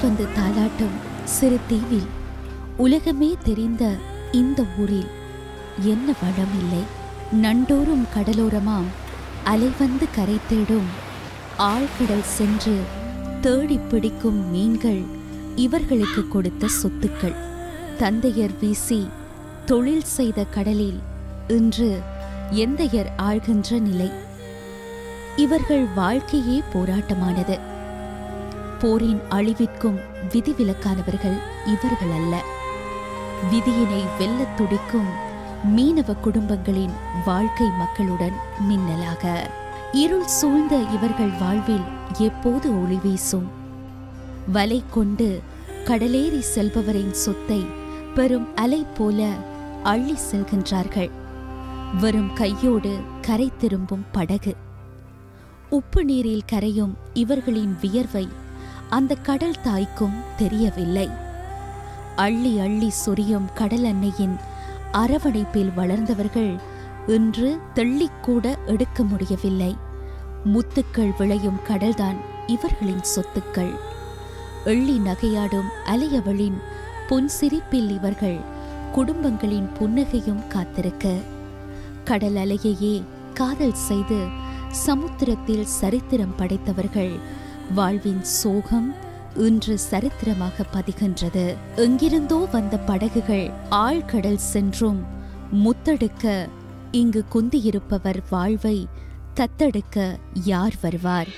வந்து தாலாட்டும் சிறு தீவில் உலகமே தெரிந்த இந்த ஊரில் என்ன வளம் இல்லை நண்டோறும் கடலோரமாம் அலை வந்து கரை தேடும் ஆழ்கடல் சென்று தேடி பிடிக்கும் மீன்கள் இவர்களுக்கு கொடுத்த சொத்துக்கள் தந்தையர் வீசி தொழில் செய்த கடலில் இன்று எந்தையர் ஆழ்கின்ற நிலை இவர்கள் வாழ்க்கையே போராட்டமானது போரின் அழிவிற்கும் விதிவிலக்கானவர்கள் இவர்கள் அல்ல விதியினை வெல்லத் துடிக்கும் மீனவ குடும்பங்களின் வாழ்க்கை மக்களுடன் மின்னலாக இருள் சூழ்ந்த இவர்கள் வாழ்வில் எப்போது ஒளி வீசும் வலை கொண்டு கடலேறி செல்பவரின் சொத்தை பெரும் அலை போல அள்ளி செல்கின்றார்கள் வெறும் கையோடு கரை திரும்பும் படகு உப்பு நீரில் கரையும் இவர்களின் வியர்வை அந்த கடல் தாய்க்கும் தெரியவில்லை அள்ளி அள்ளி சொரியும் கடல் அன்னையின் அரவணைப்பில் வளர்ந்தவர்கள் இன்று தெள்ளிக்கூட எடுக்க முடியவில்லை முத்துக்கள் விளையும் கடல்தான் இவர்களின் சொத்துக்கள் எள்ளி நகையாடும் அலையவளின் பொன்சிரிப்பில் இவர்கள் குடும்பங்களின் புன்னகையும் காத்திருக்க கடல் அலையையே காதல் செய்து சமுத்திரத்தில் சரித்திரம் படைத்தவர்கள் வாழ்வின் சோகம் இன்று சரித்திரமாக பதிகின்றது எங்கிருந்தோ வந்த படகுகள் ஆழ்கடல் சென்றும் முத்தெடுக்க இங்கு குந்தியிருப்பவர் வாழ்வை தத்தெடுக்க யார் வருவார்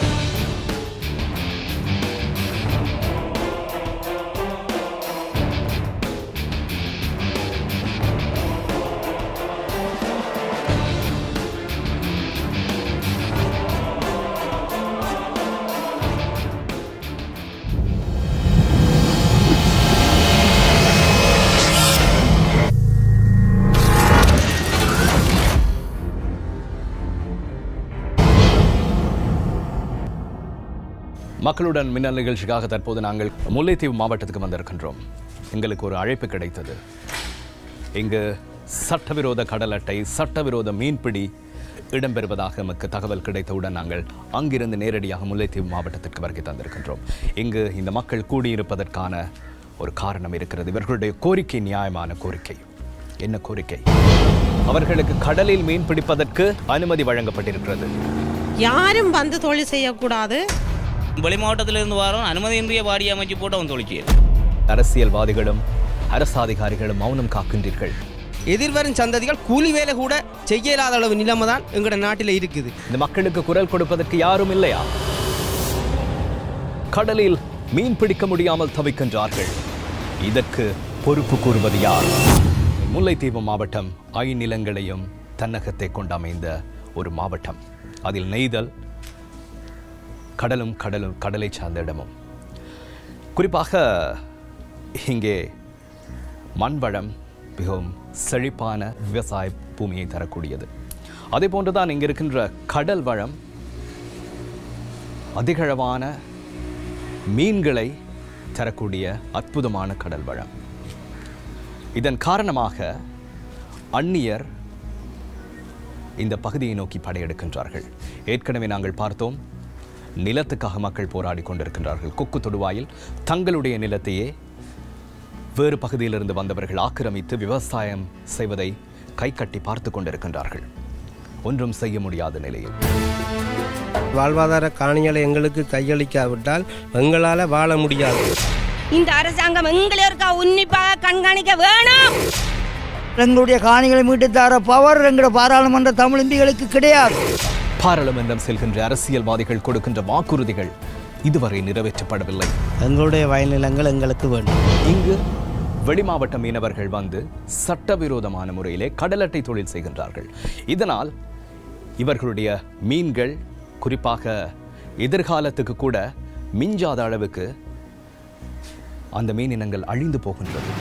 மக்களுடன் மின்னல் நிகழ்ச்சிக்காக தற்போது நாங்கள் முல்லைத்தீவு மாவட்டத்துக்கு வந்திருக்கின்றோம் எங்களுக்கு ஒரு அழைப்பு கிடைத்தது இங்கு சட்டவிரோத கடல் அட்டை சட்டவிரோத மீன்பிடி இடம்பெறுவதாக எமக்கு தகவல் கிடைத்தவுடன் நாங்கள் அங்கிருந்து நேரடியாக முல்லைத்தீவு மாவட்டத்திற்கு வருகை தந்திருக்கின்றோம் இங்கு இந்த மக்கள் கூடியிருப்பதற்கான ஒரு காரணம் இருக்கிறது இவர்களுடைய கோரிக்கை நியாயமான கோரிக்கை என்ன கோரிக்கை அவர்களுக்கு கடலில் மீன் பிடிப்பதற்கு அனுமதி வழங்கப்பட்டிருக்கிறது யாரும் வந்து தொழில் செய்யக்கூடாது வெளி மாவட்டத்திலிருந்து வரோம் அனுமதியின்றிய வாடி அமைச்சு போட்டு அவன் தொழிற்சியல் அரசியல்வாதிகளும் அரசு அதிகாரிகளும் மௌனம் காக்கின்றீர்கள் எதிர்வரும் சந்ததிகள் கூலி வேலை கூட செய்ய இயலாத அளவு நிலைமை தான் எங்களோட நாட்டில் இருக்குது இந்த மக்களுக்கு குரல் கொடுப்பதற்கு யாரும் இல்லையா கடலில் மீன் பிடிக்க முடியாமல் தவிக்கின்றார்கள் இதற்கு பொறுப்பு கூறுவது யார் முல்லைத்தீவு மாவட்டம் ஐநிலங்களையும் தன்னகத்தை கொண்டு அமைந்த ஒரு மாவட்டம் அதில் நெய்தல் கடலும் கடலும் கடலை சார்ந்த இடமும் குறிப்பாக இங்கே மண்வளம் மிகவும் செழிப்பான விவசாய பூமியை தரக்கூடியது அதே போன்றுதான் இங்கே இருக்கின்ற கடல் வளம் அதிகளவான மீன்களை தரக்கூடிய அற்புதமான கடல் வளம் இதன் காரணமாக அந்நியர் இந்த பகுதியை நோக்கி படையெடுக்கின்றார்கள் ஏற்கனவே நாங்கள் பார்த்தோம் நிலத்துக்காக மக்கள் போராடி கொண்டிருக்கின்றார்கள் கொக்கு தொடுவாயில் தங்களுடைய நிலத்தையே வேறு பகுதியிலிருந்து வந்தவர்கள் ஆக்கிரமித்து விவசாயம் செய்வதை கை கட்டி பார்த்து கொண்டிருக்கின்றார்கள் ஒன்றும் செய்ய முடியாத நிலையில் வாழ்வாதார காணிகளை எங்களுக்கு கையளிக்காவிட்டால் எங்களால் வாழ முடியாது இந்த அரசாங்கம் எங்களுக்கு உன்னிப்பாக கண்காணிக்க வேணும் எங்களுடைய காணிகளை மீட்டு தர பவர் எங்களுடைய பாராளுமன்ற தமிழ் எம்பிகளுக்கு கிடையாது பாராளுமன்றம் செல்கின்ற அரசியல்வாதிகள் கொடுக்கின்ற வாக்குறுதிகள் இதுவரை நிறைவேற்றப்படவில்லை எங்களுடைய வயல்நிலங்கள் எங்களுக்கு வேண்டும் இங்கு வெளிமாவட்ட மீனவர்கள் வந்து சட்டவிரோதமான முறையிலே கடலட்டை தொழில் செய்கின்றார்கள் இதனால் இவர்களுடைய மீன்கள் குறிப்பாக எதிர்காலத்துக்கு கூட மிஞ்சாத அளவுக்கு அந்த மீன் இனங்கள் அழிந்து போகின்றது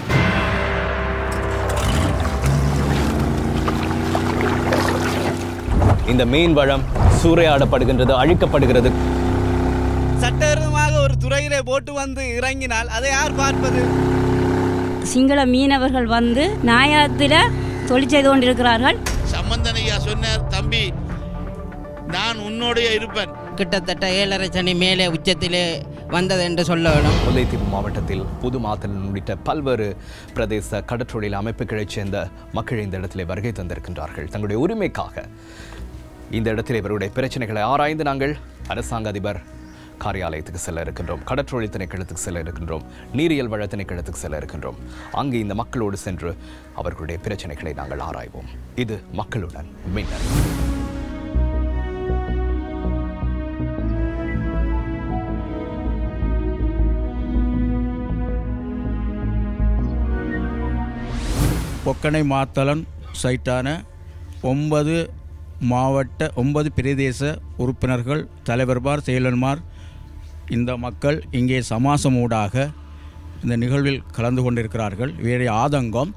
இந்த மீன் வளம் சூறையாடப்படுகின்றது அழிக்கப்படுகிறது சட்டவிரோதமாக ஒரு துறையிலே போட்டு வந்து இறங்கினால் அதை யார் பார்ப்பது சிங்கள மீனவர்கள் வந்து நாயாத்தில் தொழில் செய்து கொண்டிருக்கிறார்கள் சம்பந்தனையா சொன்னார் தம்பி நான் உன்னோடைய இருப்பேன் கிட்டத்தட்ட ஏழரை சனி மேலே உச்சத்திலே வந்தது என்று சொல்ல வேணும் முல்லைத்தீவு மாவட்டத்தில் புது மாத்தலன் உள்ளிட்ட பல்வேறு பிரதேச கடற்றொழில் அமைப்புகளைச் சேர்ந்த மக்கள் இந்த இடத்திலே வருகை தந்திருக்கின்றார்கள் தங்களுடைய உரிமைக்காக இந்த இடத்தில் இவருடைய பிரச்சனைகளை ஆராய்ந்து நாங்கள் அரசாங்க அதிபர் காரியாலயத்துக்கு செல்ல இருக்கின்றோம் கடற்றொழில் திணைக்களத்துக்கு செல்ல இருக்கின்றோம் நீரியல் வள திணைக்களத்துக்கு செல்ல இருக்கின்றோம் அங்கு இந்த மக்களோடு சென்று அவர்களுடைய பிரச்சனைகளை நாங்கள் ஆராய்வோம் இது மக்களுடன் மின்னல் பொக்கனை மாத்தளன் சைட்டான ஒன்பது மாவட்ட ஒன்பது பிரதேச உறுப்பினர்கள் தலைவர்மார் செயலர்மார் இந்த மக்கள் இங்கே சமாசமூடாக இந்த நிகழ்வில் கலந்து கொண்டிருக்கிறார்கள் இவருடைய ஆதங்கம்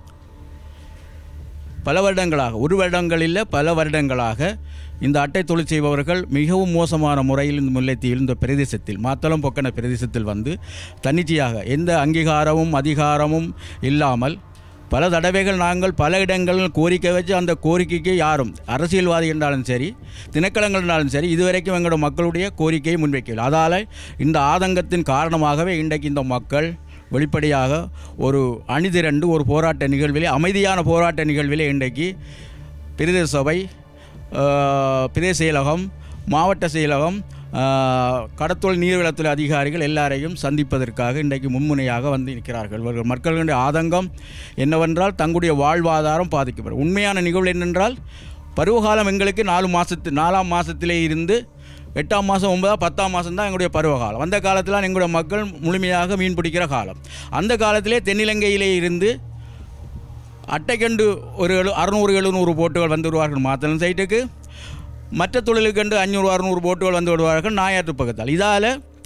பல வருடங்களாக ஒரு வருடங்கள் இல்லை பல வருடங்களாக இந்த அட்டை தொழில் செய்பவர்கள் மிகவும் மோசமான முறையில் இந்த முல்லைத்தீவில் இந்த பிரதேசத்தில் மாத்தளம் பொக்கன பிரதேசத்தில் வந்து தன்னிச்சையாக எந்த அங்கீகாரமும் அதிகாரமும் இல்லாமல் பல தடவைகள் நாங்கள் பல இடங்களில் கோரிக்கை வச்சு அந்த கோரிக்கைக்கு யாரும் அரசியல்வாதி என்றாலும் சரி திணைக்களங்கள் என்றாலும் சரி இதுவரைக்கும் எங்களோட மக்களுடைய கோரிக்கையை முன்வைக்கவில்லை அதால் இந்த ஆதங்கத்தின் காரணமாகவே இன்றைக்கு இந்த மக்கள் வெளிப்படையாக ஒரு அணிதிரண்டு ஒரு போராட்ட நிகழ்விலே அமைதியான போராட்ட நிகழ்விலே இன்றைக்கு பிரதேச சபை ஆஹ், பிரதேச செயலகம் மாவட்ட செயலகம் ஆஹ், கடத்தொழில் நீர்வளத்துறை அதிகாரிகள் எல்லாரையும் சந்திப்பதற்காக இன்றைக்கு மும்முனையாக வந்து நிற்கிறார்கள் இவர்கள் மக்களுடைய ஆதங்கம் என்னவென்றால் தங்களுடைய வாழ்வாதாரம் பாதிக்கப்படும் உண்மையான நிகழ்வு என்னென்றால் பருவகாலம் எங்களுக்கு நாலு மாதத்து நாலாம் மாதத்திலே இருந்து எட்டாம் மாதம் ஒன்பதாம் பத்தாம் மாதம் தான் எங்களுடைய பருவகாலம் அந்த காலத்தில் எங்களுடைய மக்கள் முழுமையாக மீன் பிடிக்கிற காலம் அந்த காலத்திலே தென்னிலங்கையிலே இருந்து அட்டைக்கண்டு ஒரு எழு அறுநூறு எழுநூறு போட்டுகள் வந்து விடுவார்கள் மாத்தளம் சைட்டுக்கு மற்ற தொழிலுக்கண்டு அஞ்சூறு அறுநூறு போட்டுகள் வந்து விடுவார்கள் நாயாற்று பக்கத்தால் இதால்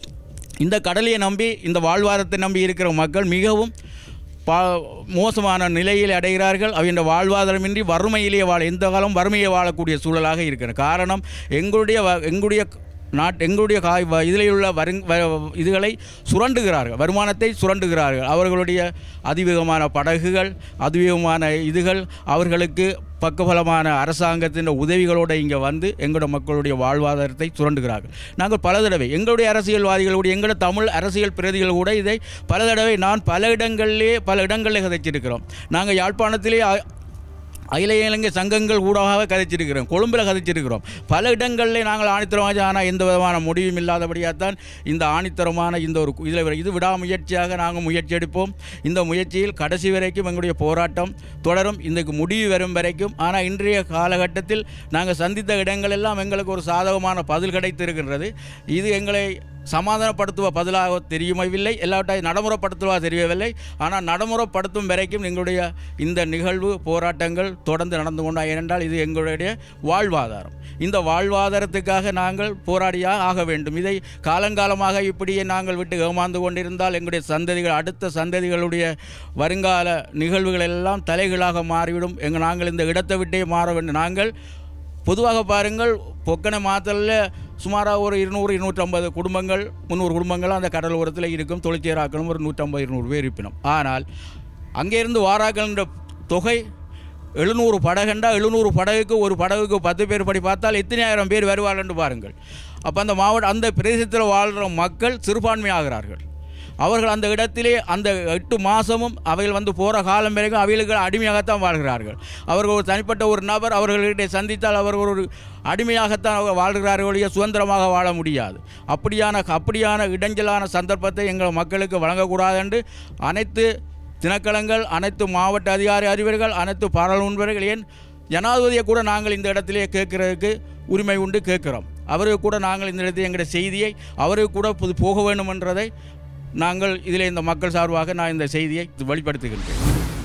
இந்த கடலையை நம்பி இந்த வாழ்வாதாரத்தை நம்பி இருக்கிற மக்கள் மிகவும் பா மோசமான நிலையில் அடைகிறார்கள் அவன் வாழ்வாதாரமின்றி வறுமையிலேயே வாழ எந்த காலம் வறுமையை வாழக்கூடிய சூழலாக இருக்கிறது காரணம் எங்களுடைய வ- எங்களுடைய நாட் எங்களுடைய காய் வ- இதில் உள்ள வருங் வ- இதுகளை சுரண்டுகிறார்கள் வருமானத்தை சுரண்டுகிறார்கள் அவர்களுடைய அதிவேகமான படகுகள் அதிவேகமான இதுகள் அவர்களுக்கு பக்கபலமான அரசாங்கத்தின் உதவிகளோடு இங்கே வந்து எங்களோட மக்களுடைய வாழ்வாதாரத்தை சுரண்டுகிறார்கள் நாங்கள் பல தடவை எங்களுடைய அரசியல்வாதிகள் கூட எங்களோட தமிழ் அரசியல் பிரதிகள் கூட இதை பல தடவை நான் பல இடங்களிலே பல இடங்களில் கதைச்சிருக்கிறோம் நாங்கள் யாழ்ப்பாணத்திலே அ- அகில இலங்கை சங்கங்கள் ஊடாக கதைச்சிருக்கிறோம் கொழும்பில் கதைச்சிருக்கிறோம் பல இடங்களில் நாங்கள் ஆணித்தரமாக ஆனால் எந்த விதமான முடிவும் இல்லாதபடியாக தான் இந்த ஆணித்தரமான இந்த ஒரு இதில் இது விடாமுயற்சியாக நாங்கள் முயற்சி எடுப்போம் இந்த முயற்சியில் கடைசி வரைக்கும் எங்களுடைய போராட்டம் தொடரும் இதுக்கு முடிவு வரும் வரைக்கும் ஆனால் இன்றைய காலகட்டத்தில் நாங்கள் சந்தித்த இடங்களெல்லாம் எங்களுக்கு ஒரு சாதகமான பதில் கிடைத்திருக்கின்றது இது எங்களை சமாதானப்படுத்துவ பதிலாக தெரியவில்லை எல்லாவற்றையும் நடைமுறைப்படுத்துவதாக தெரியவில்லை ஆனால் நடைமுறைப்படுத்தும் வரைக்கும் எங்களுடைய இந்த நிகழ்வு போராட்டங்கள் தொடர்ந்து நடந்து கொண்டா ஏனென்றால் இது எங்களுடைய வாழ்வாதாரம் இந்த வாழ்வாதாரத்துக்காக நாங்கள் போராடியாக ஆக வேண்டும் இதை காலங்காலமாக இப்படியே நாங்கள் விட்டு ஏமாந்து கொண்டிருந்தால் எங்களுடைய சந்ததிகள் அடுத்த சந்ததிகளுடைய வருங்கால நிகழ்வுகள் எல்லாம் தலைகளாக மாறிவிடும் எங்கள் நாங்கள் இந்த இடத்தை விட்டே மாற வேண்டும் நாங்கள் பொதுவாக பாருங்கள் பொக்கனை மாத்தலில் சுமாராக ஒரு இருநூறு இருநூற்றம்பது குடும்பங்கள் முந்நூறு குடும்பங்கள் அந்த கடல் ஓரத்தில் இருக்கும் தொழிற்சேராக்களும் ஒரு நூற்றம்பது இருநூறு பேர் இருப்பினும் ஆனால் அங்கேருந்து வாராக்கள்ன்ற தொகை எழுநூறு படகுண்டா எழுநூறு படகுக்கு ஒரு படகுக்கு பத்து பேர் படி பார்த்தால் எத்தனை ஆயிரம் பேர் வருவார்கள் பாருங்கள் அப்போ அந்த மாவட்ட அந்த பிரதேசத்தில் வாழ்கிற மக்கள் சிறுபான்மை ஆகிறார்கள் அவர்கள் அந்த இடத்திலே அந்த எட்டு மாதமும் அவைகள் வந்து போகிற காலம் வரைக்கும் அவைகளுக்கு அடிமையாகத்தான் வாழ்கிறார்கள் அவர்கள் ஒரு தனிப்பட்ட ஒரு நபர் அவர்களிடையே சந்தித்தால் அவர்கள் ஒரு அடிமையாகத்தான் அவங்க வாழ்கிறார்கள் ஒழிய சுதந்திரமாக வாழ முடியாது அப்படியான அப்படியான இடைஞ்சலான சந்தர்ப்பத்தை எங்கள் மக்களுக்கு வழங்கக்கூடாது என்று அனைத்து திணைக்களங்கள் அனைத்து மாவட்ட அதிகாரி அறிவர்கள் அனைத்து பாராளுமன்றர்கள் ஏன் ஜனாதிபதியை கூட நாங்கள் இந்த இடத்திலே கேட்கறதுக்கு உரிமை உண்டு கேட்கிறோம் அவருக்கு கூட நாங்கள் இந்த இடத்தில் எங்களுடைய செய்தியை அவருக்கு கூட புது போக வேண்டும் என்றதை நாங்கள் இதில் இந்த மக்கள் சார்பாக நான் இந்த செய்தியை வெளிப்படுத்துகின்றேன்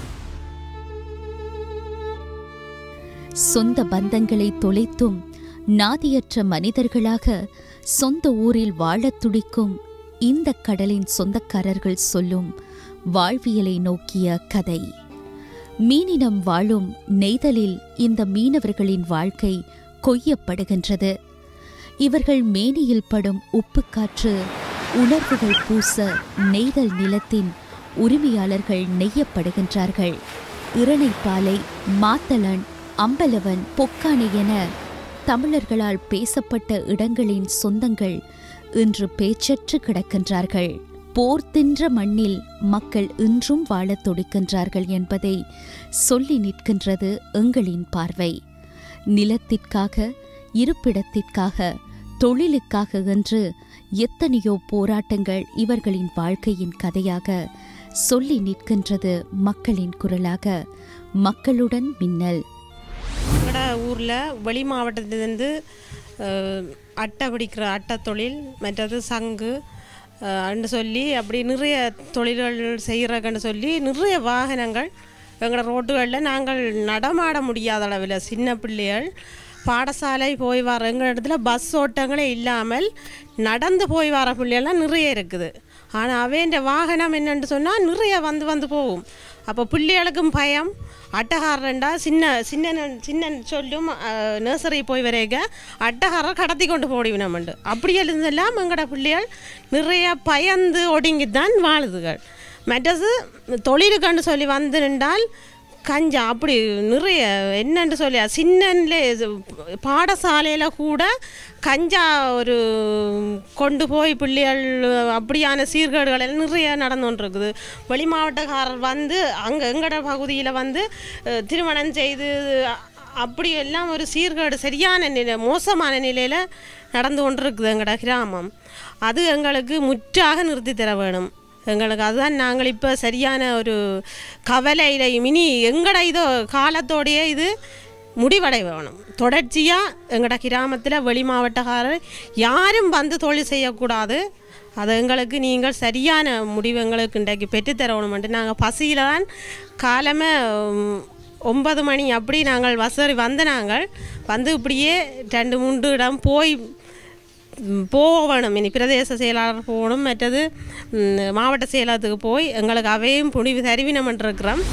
சொந்த பந்தங்களை தொலைத்தும் நாதியற்ற மனிதர்களாக சொந்த ஊரில் வாழத் துடிக்கும் இந்த கடலின் சொந்தக்காரர்கள் சொல்லும் வாழ்வியலை நோக்கிய கதை மீனினம் வாழும் நெய்தலில் இந்த மீனவர்களின் வாழ்க்கை கொய்யப்படுகின்றது இவர்கள் மேனியில் படும் உப்புக்காற்று உணர்வுகள் பூச நெய்தல் நிலத்தின் உரிமையாளர்கள் நெய்யப்படுகின்றார்கள் இறைப்பாலை மாத்தளன் அம்பலவன் பொக்கானை என தமிழர்களால் பேசப்பட்ட இடங்களின் சொந்தங்கள் இன்று பேச்சற்று கிடக்கின்றார்கள் போர் தின்ற மண்ணில் மக்கள் இன்றும் வாழத் துடிக்கின்றார்கள் என்பதை சொல்லி நிற்கின்றது எங்களின் பார்வை நிலத்திற்காக இருப்பிடத்திற்காக தொழிலுக்காக என்று எத்தனையோ போராட்டங்கள் இவர்களின் வாழ்க்கையின் கதையாக சொல்லி நிற்கின்றது மக்களின் குரலாக மக்களுடன் மின்னல் எங்களோட ஊரில் வெளி மாவட்டத்திலேருந்து அஹ், அட்டை பிடிக்கிற அட்டை தொழில் மற்றது சங்கு அஹ், அண்டு சொல்லி அப்படி நிறைய தொழில்கள் செய்கிறக்குன்னு சொல்லி நிறைய வாகனங்கள் எங்களோட ரோட்டுகளில் நாங்கள் நடமாட முடியாத அளவில் சின்ன பிள்ளைகள் பாடசாலை போய் வர எங்கள் இடத்துல பஸ் ஓட்டங்களே இல்லாமல் நடந்து போய் வர பிள்ளைகள்லாம் நிறைய இருக்குது ஆனால் அவேண்ட வாகனம் என்னன்னு சொன்னால் நிறைய வந்து வந்து போகும் அப்போ பிள்ளைகளுக்கும் பயம் அட்டகாரண்டா சின்ன சின்ன சின்ன சொல்லும் நர்சரி போய் வரைக்க அட்டகாரர் கடத்தி கொண்டு போடிவினமண்டு அப்படி இருந்தெல்லாம் எங்களோட பிள்ளைகள் நிறைய பயந்து ஒடுங்கி தான் வாழுதுகள் மற்றது தொழிலுக்குன்னு சொல்லி வந்து நின்றால் கஞ்சா அப்படி நிறைய என்னன்னு சொல்லி சின்னன்ல பாடசாலையில் கூட கஞ்சா ஒரு கொண்டு போய் பிள்ளைகள் அப்படியான சீர்கேடுகள் எல்லாம் நிறைய நடந்து கொண்டிருக்குது வெளி மாவட்டக்காரர் வந்து அங்கே எங்கட பகுதியில் வந்து அஹ், திருமணம் செய்து அ- அப்படி எல்லாம் ஒரு சீர்கேடு சரியான நிலை மோசமான நிலையில் நடந்து கொண்டிருக்குது எங்கட கிராமம் அது எங்களுக்கு முற்றாக நிறுத்தி தர வேணும் எங்களுக்கு அதுதான் நாங்கள் இப்போ சரியான ஒரு கவலையில் இனி எங்கட இதோ காலத்தோடையே இது முடிவடை வேணும் தொடர்ச்சியாக எங்கட கிராமத்தில் வெளி மாவட்டக்காரர் யாரும் வந்து தொழில் செய்யக்கூடாது அது எங்களுக்கு நீங்கள் சரியான முடிவு எங்களுக்கு இன்றைக்கு பெற்றுத்தரணுமெண்டு நாங்கள் பசியில் தான் காலமே உம், ஒன்பது மணி அப்படி நாங்கள் வசதி வந்த நாங்கள் வந்து இப்படியே ரெண்டு மூன்று இடம் போய் ம், போகணும் இனி பிரதேச செயலாளர் போகணும் மற்றது ம், மாவட்ட செயலாளத்துக்கு போய் எங்களுக்கு அவையும் முடிவு தருவினம் இருக்கிறோம்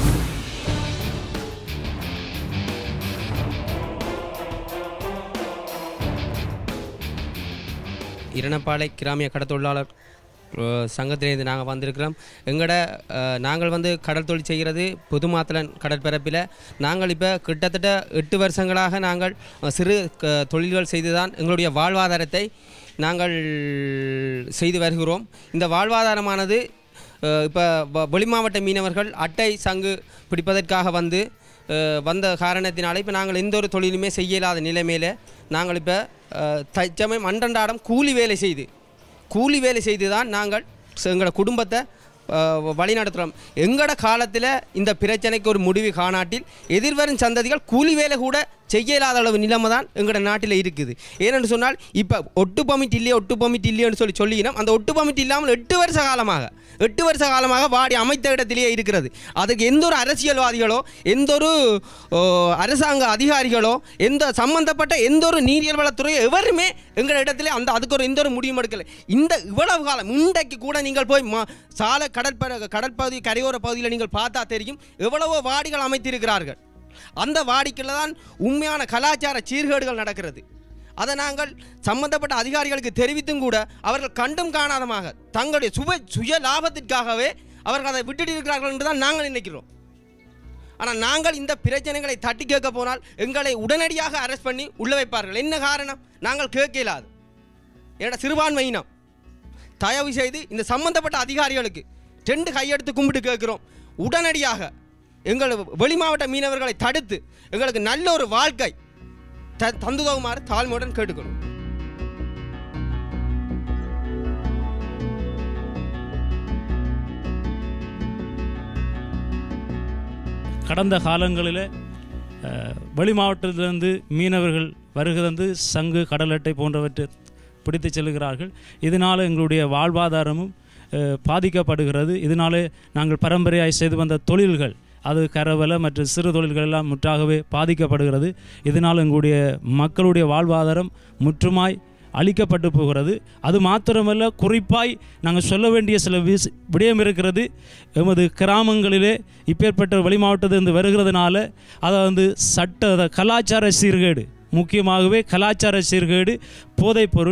இரணப்பாலை கிராமிய கடத்தொழிலாளர் அஹ், சங்கத்திலிருந்து நாங்கள் வந்திருக்கிறோம் எங்களோட அஹ், நாங்கள் வந்து கடல் தொழில் செய்கிறது புதுமாத்தலன் கடற்பரப்பில் நாங்கள் இப்போ கிட்டத்தட்ட எட்டு வருஷங்களாக நாங்கள் அஹ், சிறு க- தொழில்கள் செய்து தான் எங்களுடைய வாழ்வாதாரத்தை நாங்கள் செய்து வருகிறோம் இந்த வாழ்வாதாரமானது இப்போ வெளி மாவட்ட மீனவர்கள் அட்டை சங்கு பிடிப்பதற்காக வந்து அஹ், வந்த காரணத்தினால இப்போ நாங்கள் எந்த ஒரு தொழிலுமே செய்ய இயலாத நிலைமையில் நாங்கள் இப்போ தச்சமயம் அன்றன்றாடம் கூலி வேலை செய்து கூலி வேலை செய்து தான் நாங்கள் ச- எங்களோட குடும்பத்தை அஹ், வழிநடத்துகிறோம் எங்களோட காலத்தில் இந்த பிரச்சனைக்கு ஒரு முடிவு காணாட்டில் எதிர்வரும் சந்ததிகள் கூலி வேலை கூட செய்ய இயலாத அளவு நிலைமை தான் எங்களோட நாட்டில் இருக்குது ஏனென்று சொன்னால் இப்போ ஒட்டு பமிட் இல்லையே ஒட்டு பமிட் இல்லையோன்னு சொல்லி சொல்லினோம் அந்த ஒட்டு பமிட் இல்லாமல் எட்டு வருஷ காலமாக எட்டு வருஷ காலமாக வாடி அமைத்த இடத்திலேயே இருக்கிறது அதுக்கு எந்த ஒரு அரசியல்வாதிகளோ எந்த ஒரு ஓ, அரசாங்க அதிகாரிகளோ எந்த சம்பந்தப்பட்ட எந்த ஒரு நீரியல் வளத்துறையோ எவருமே எங்கள் இடத்துல அந்த அதுக்கு ஒரு எந்த ஒரு முடிவும் எடுக்கலை இந்த இவ்வளவு காலம் இன்றைக்கு கூட நீங்கள் போய் மா சாலை கடற்பர கடற்பகுதி கரையோர பகுதியில் நீங்கள் பார்த்தா தெரியும் எவ்வளவோ வாடிகள் அமைத்திருக்கிறார்கள் அந்த வாடிக்கையில் தான் உண்மையான கலாச்சார சீர்கேடுகள் நடக்கிறது அதை நாங்கள் சம்பந்தப்பட்ட அதிகாரிகளுக்கு தெரிவித்தும் கூட அவர்கள் கண்டும் காணாதமாக தங்களுடைய சுப சுய லாபத்திற்காகவே அவர்கள் அதை விட்டுட்டு இருக்கிறார்கள் என்று தான் நாங்கள் நினைக்கிறோம் ஆனால் நாங்கள் இந்த பிரச்சனைகளை தட்டி கேட்க போனால் எங்களை உடனடியாக அரெஸ்ட் பண்ணி உள்ள வைப்பார்கள் என்ன காரணம் நாங்கள் கேட்க இயலாது என்னோட சிறுபான்மை இனம் தயவு செய்து இந்த சம்பந்தப்பட்ட அதிகாரிகளுக்கு ரெண்டு கையெடுத்து கும்பிட்டு கேட்கிறோம் உடனடியாக எங்கள் வெளி மாவட்ட மீனவர்களை தடுத்து எங்களுக்கு நல்ல ஒரு வாழ்க்கை த தந்துதவுமாறு தாழ்மையுடன் கேட்டுக்கணும் கடந்த காலங்களில் அஹ், வெளி மாவட்டத்திலிருந்து மீனவர்கள் வருகை தந்து சங்கு கடல் அட்டை போன்றவற்றை பிடித்து செல்கிறார்கள் இதனால் எங்களுடைய வாழ்வாதாரமும் அஹ், பாதிக்கப்படுகிறது இதனாலே நாங்கள் பரம்பரையாய் செய்து வந்த தொழில்கள் அது கரவலை மற்றும் சிறு தொழில்கள் எல்லாம் முற்றாகவே பாதிக்கப்படுகிறது இதனால் எங்களுடைய மக்களுடைய வாழ்வாதாரம் முற்றுமாய் அழிக்கப்பட்டு போகிறது அது மாத்திரமல்ல குறிப்பாய் நாங்கள் சொல்ல வேண்டிய சில விஷ விடயம் இருக்கிறது எமது கிராமங்களிலே இப்பேற்பட்ட வெளி மாவட்டத்திலிருந்து வருகிறதுனால அதை வந்து சட்ட அதை கலாச்சார சீர்கேடு முக்கியமாகவே கலாச்சார சீர்கேடு போதைப்பொருள்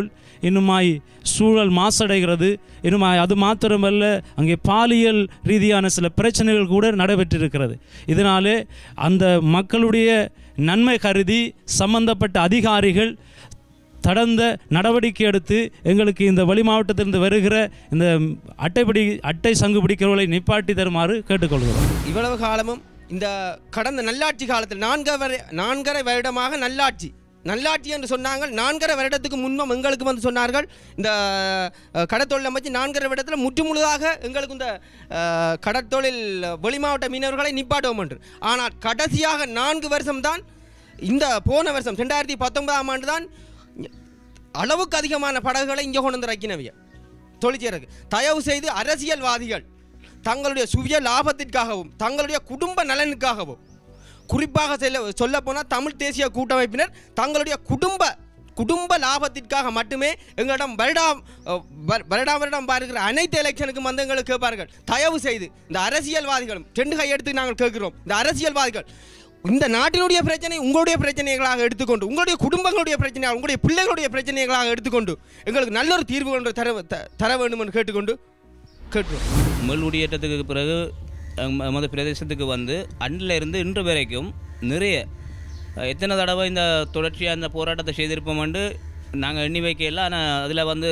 இன்னுமாய் சூழல் மாசடைகிறது இன்னுமாய் அது மாத்திரமல்ல அங்கே பாலியல் ரீதியான சில பிரச்சனைகள் கூட நடைபெற்றிருக்கிறது இதனாலே அந்த மக்களுடைய நன்மை கருதி சம்பந்தப்பட்ட அதிகாரிகள் தடந்த நடவடிக்கை எடுத்து எங்களுக்கு இந்த வெளி மாவட்டத்திலிருந்து வருகிற இந்த அட்டைப்படி அட்டை சங்கு பிடிக்கிறவர்களை நிப்பாட்டி தருமாறு கேட்டுக்கொள்கிறோம் இவ்வளவு காலமும் இந்த கடந்த நல்லாட்சி காலத்தில் நான்கரை நான்கரை வருடமாக நல்லாட்சி நல்லாட்சி என்று சொன்னாங்க நான்கரை வருடத்துக்கு முன்பும் எங்களுக்கு வந்து சொன்னார்கள் இந்த அஹ், கடத்தொழில் அமைச்சு நான்கரை வருடத்தில் முற்றுமுழுதாக எங்களுக்கு இந்த அஹ், கடற்தொழில் வெளிமாவட்ட மீனவர்களை நிப்பாட்டுவோம் என்று ஆனால் கடைசியாக நான்கு வருஷம்தான் இந்த போன வருஷம் ரெண்டாயிரத்தி பத்தொன்பதாம் ஆண்டு தான் அளவுக்கு அதிகமான படகுகளை இங்கே கொண்டு வந்து இறக்கினவிய தொழிற்சேருக்கு தயவு செய்து அரசியல்வாதிகள் தங்களுடைய சுய லாபத்திற்காகவும் தங்களுடைய குடும்ப நலனுக்காகவும் குறிப்பாக செல்ல சொல்லப்போனால் தமிழ் தேசிய கூட்டமைப்பினர் தங்களுடைய குடும்ப குடும்ப லாபத்திற்காக மட்டுமே எங்களிடம் வருடாம் அஹ், வ- வருடா வருடம் பாருகிற அனைத்து எலெக்ஷனுக்கும் வந்து எங்களுக்கு கேட்பார்கள் தயவு செய்து இந்த அரசியல்வாதிகளும் ரெண்டு கையெடுத்து நாங்கள் கேட்கிறோம் இந்த அரசியல்வாதிகள் இந்த நாட்டினுடைய பிரச்சனை உங்களுடைய பிரச்சனைகளாக எடுத்துக்கொண்டு உங்களுடைய குடும்பங்களுடைய பிரச்சனையாக உங்களுடைய பிள்ளைகளுடைய பிரச்சனைகளாக எடுத்துக்கொண்டு எங்களுக்கு நல்ல ஒரு தீர்வு ஒன்று தர த- தர வேண்டும் என்று கேட்டுக்கொண்டு கேட்கிறோம் மேல்குடியேற்றத்துக்கு பிறகு எம்- எமது பிரதேசத்துக்கு வந்து அன்றில் இருந்து இன்று வரைக்கும் நிறைய அஹ், எத்தனை தடவை இந்த தொடர்ச்சியாக இந்த போராட்டத்தை செய்திருப்போம்ண்டு நாங்கள் எண்ணி வைக்கல ஆனால் அதில் வந்து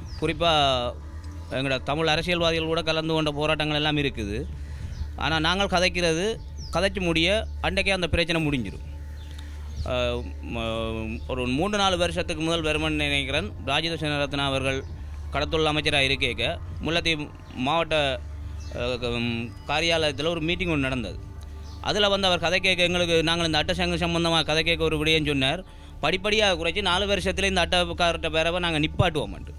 குறிப்பாக எங்களோட தமிழ் அரசியல்வாதிகள் கூட கலந்து கொண்ட போராட்டங்கள் எல்லாம் இருக்குது ஆனால் நாங்கள் கதைக்கிறது கதைச்சு முடிய அன்றைக்கே அந்த பிரச்சனை முடிஞ்சிடும் அஹ், ம- ஒரு மூன்று நாலு வருஷத்துக்கு முதல் வருமன் நினைக்கிறேன் ராஜித சேனரத்னா அவர்கள் கடத்தொழில் அமைச்சராக இருக்கேக்க முல்லைத்தீவு மாவட்ட அஹ், க- ம், காரியாலயத்தில் ஒரு மீட்டிங் ஒன்று நடந்தது அதில் வந்து அவர் கதை கேட்க எங்களுக்கு நாங்கள் இந்த அட்டை சங்கம் சம்பந்தமாக கதை கேட்க ஒரு விடயம் சொன்னார் படிப்படியாக குறைச்சி நாலு வருஷத்துல இந்த அட்டைக்காரர்கிட்ட பேரவை நாங்கள் நிப்பாட்டுவோம்ட்டு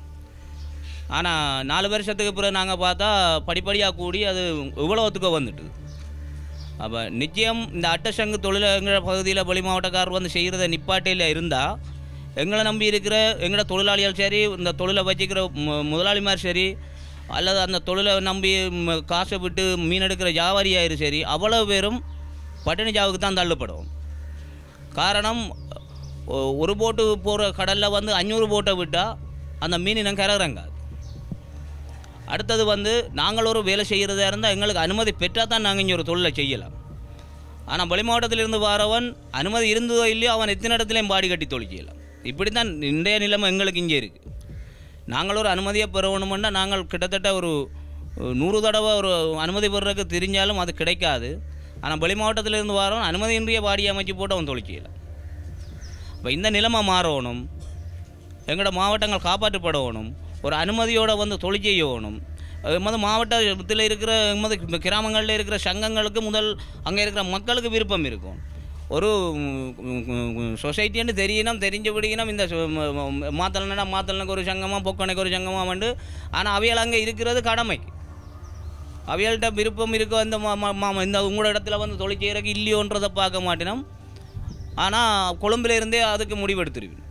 ஆனால் நாலு வருஷத்துக்கு பிறகு நாங்கள் பார்த்தா படிப்படியாக கூடி அது இவ்வளோத்துக்கு வந்துட்டுது அப்போ நிச்சயம் இந்த அட்டை சங்கு தொழிலை எங்கள் பகுதியில் வெளி மாவட்டக்காரர் வந்து செய்கிறத நிப்பாட்டையில் இருந்தால் எங்களை நம்பி இருக்கிற எங்களோட தொழிலாளிகள் சரி இந்த தொழிலை வச்சுக்கிற மு- முதலாளிமார் சரி அல்லது அந்த தொழிலை நம்பி ம- காசை விட்டு மீன் எடுக்கிற வியாபாரியாயிரு சரி அவ்வளோ பேரும் பட்டினி ஜாவுக்கு தான் தள்ளப்படும் காரணம் ஒ- ஒரு போட்டு போகிற கடலில் வந்து அஞ்சூறு போட்டை விட்டால் அந்த மீன் இனம் கரகிறங்காது அடுத்தது வந்து நாங்கள் ஒரு வேலை செய்கிறதா இருந்தால் எங்களுக்கு அனுமதி பெற்றால் தான் நாங்கள் இங்கே ஒரு தொழிலை செய்யலாம் ஆனால் வெளி மாவட்டத்திலிருந்து வரவன் அனுமதி இருந்ததோ இல்லையோ அவன் எத்தனை இடத்துலையும் பாடி கட்டி தொழில் செய்யலாம் இப்படி தான் இன்றைய நிலைமை எங்களுக்கு இங்கே இருக்குது நாங்கள் ஒரு அனுமதியை பெறணுமென்னா நாங்கள் கிட்டத்தட்ட ஒரு ஒரு நூறு தடவை ஒரு அனுமதி பெறறதுக்கு தெரிஞ்சாலும் அது கிடைக்காது ஆனால் வெளி மாவட்டத்திலிருந்து வரவன் அனுமதியின்றிய பாடி அமைச்சு போட்டு அவன் தொழில் செய்யலாம் இப்போ இந்த நிலைமை மாறணும் எங்களோட மாவட்டங்கள் காப்பாற்றப்படணும் ஒரு அனுமதியோட வந்து தொழில் செய்யணும் எமது மாவட்டத்தில் இருக்கிற எமது கிராமங்களில் இருக்கிற சங்கங்களுக்கு முதல் அங்கே இருக்கிற மக்களுக்கு விருப்பம் இருக்கும் ஒரு சொசைட்டின்னு தெரியணும் தெரிஞ்சபடிக்கணும் இந்த மாத்தலனா மாத்தலனுக்கு ஒரு சங்கமாக பொக்கனைக்கு ஒரு சங்கமாக வந்து ஆனால் அவைகள் அங்கே இருக்கிறது கடமைக்கு அவைகள்கிட்ட விருப்பம் இருக்க இந்த மா- மா- மா- இந்த உங்களோட இடத்துல வந்து தொழில் செய்கிறக்கு இல்லையோன்றதை பார்க்க மாட்டினோம் ஆனால் கொழும்புல இருந்தே அதுக்கு முடிவெடுத்துருவேன்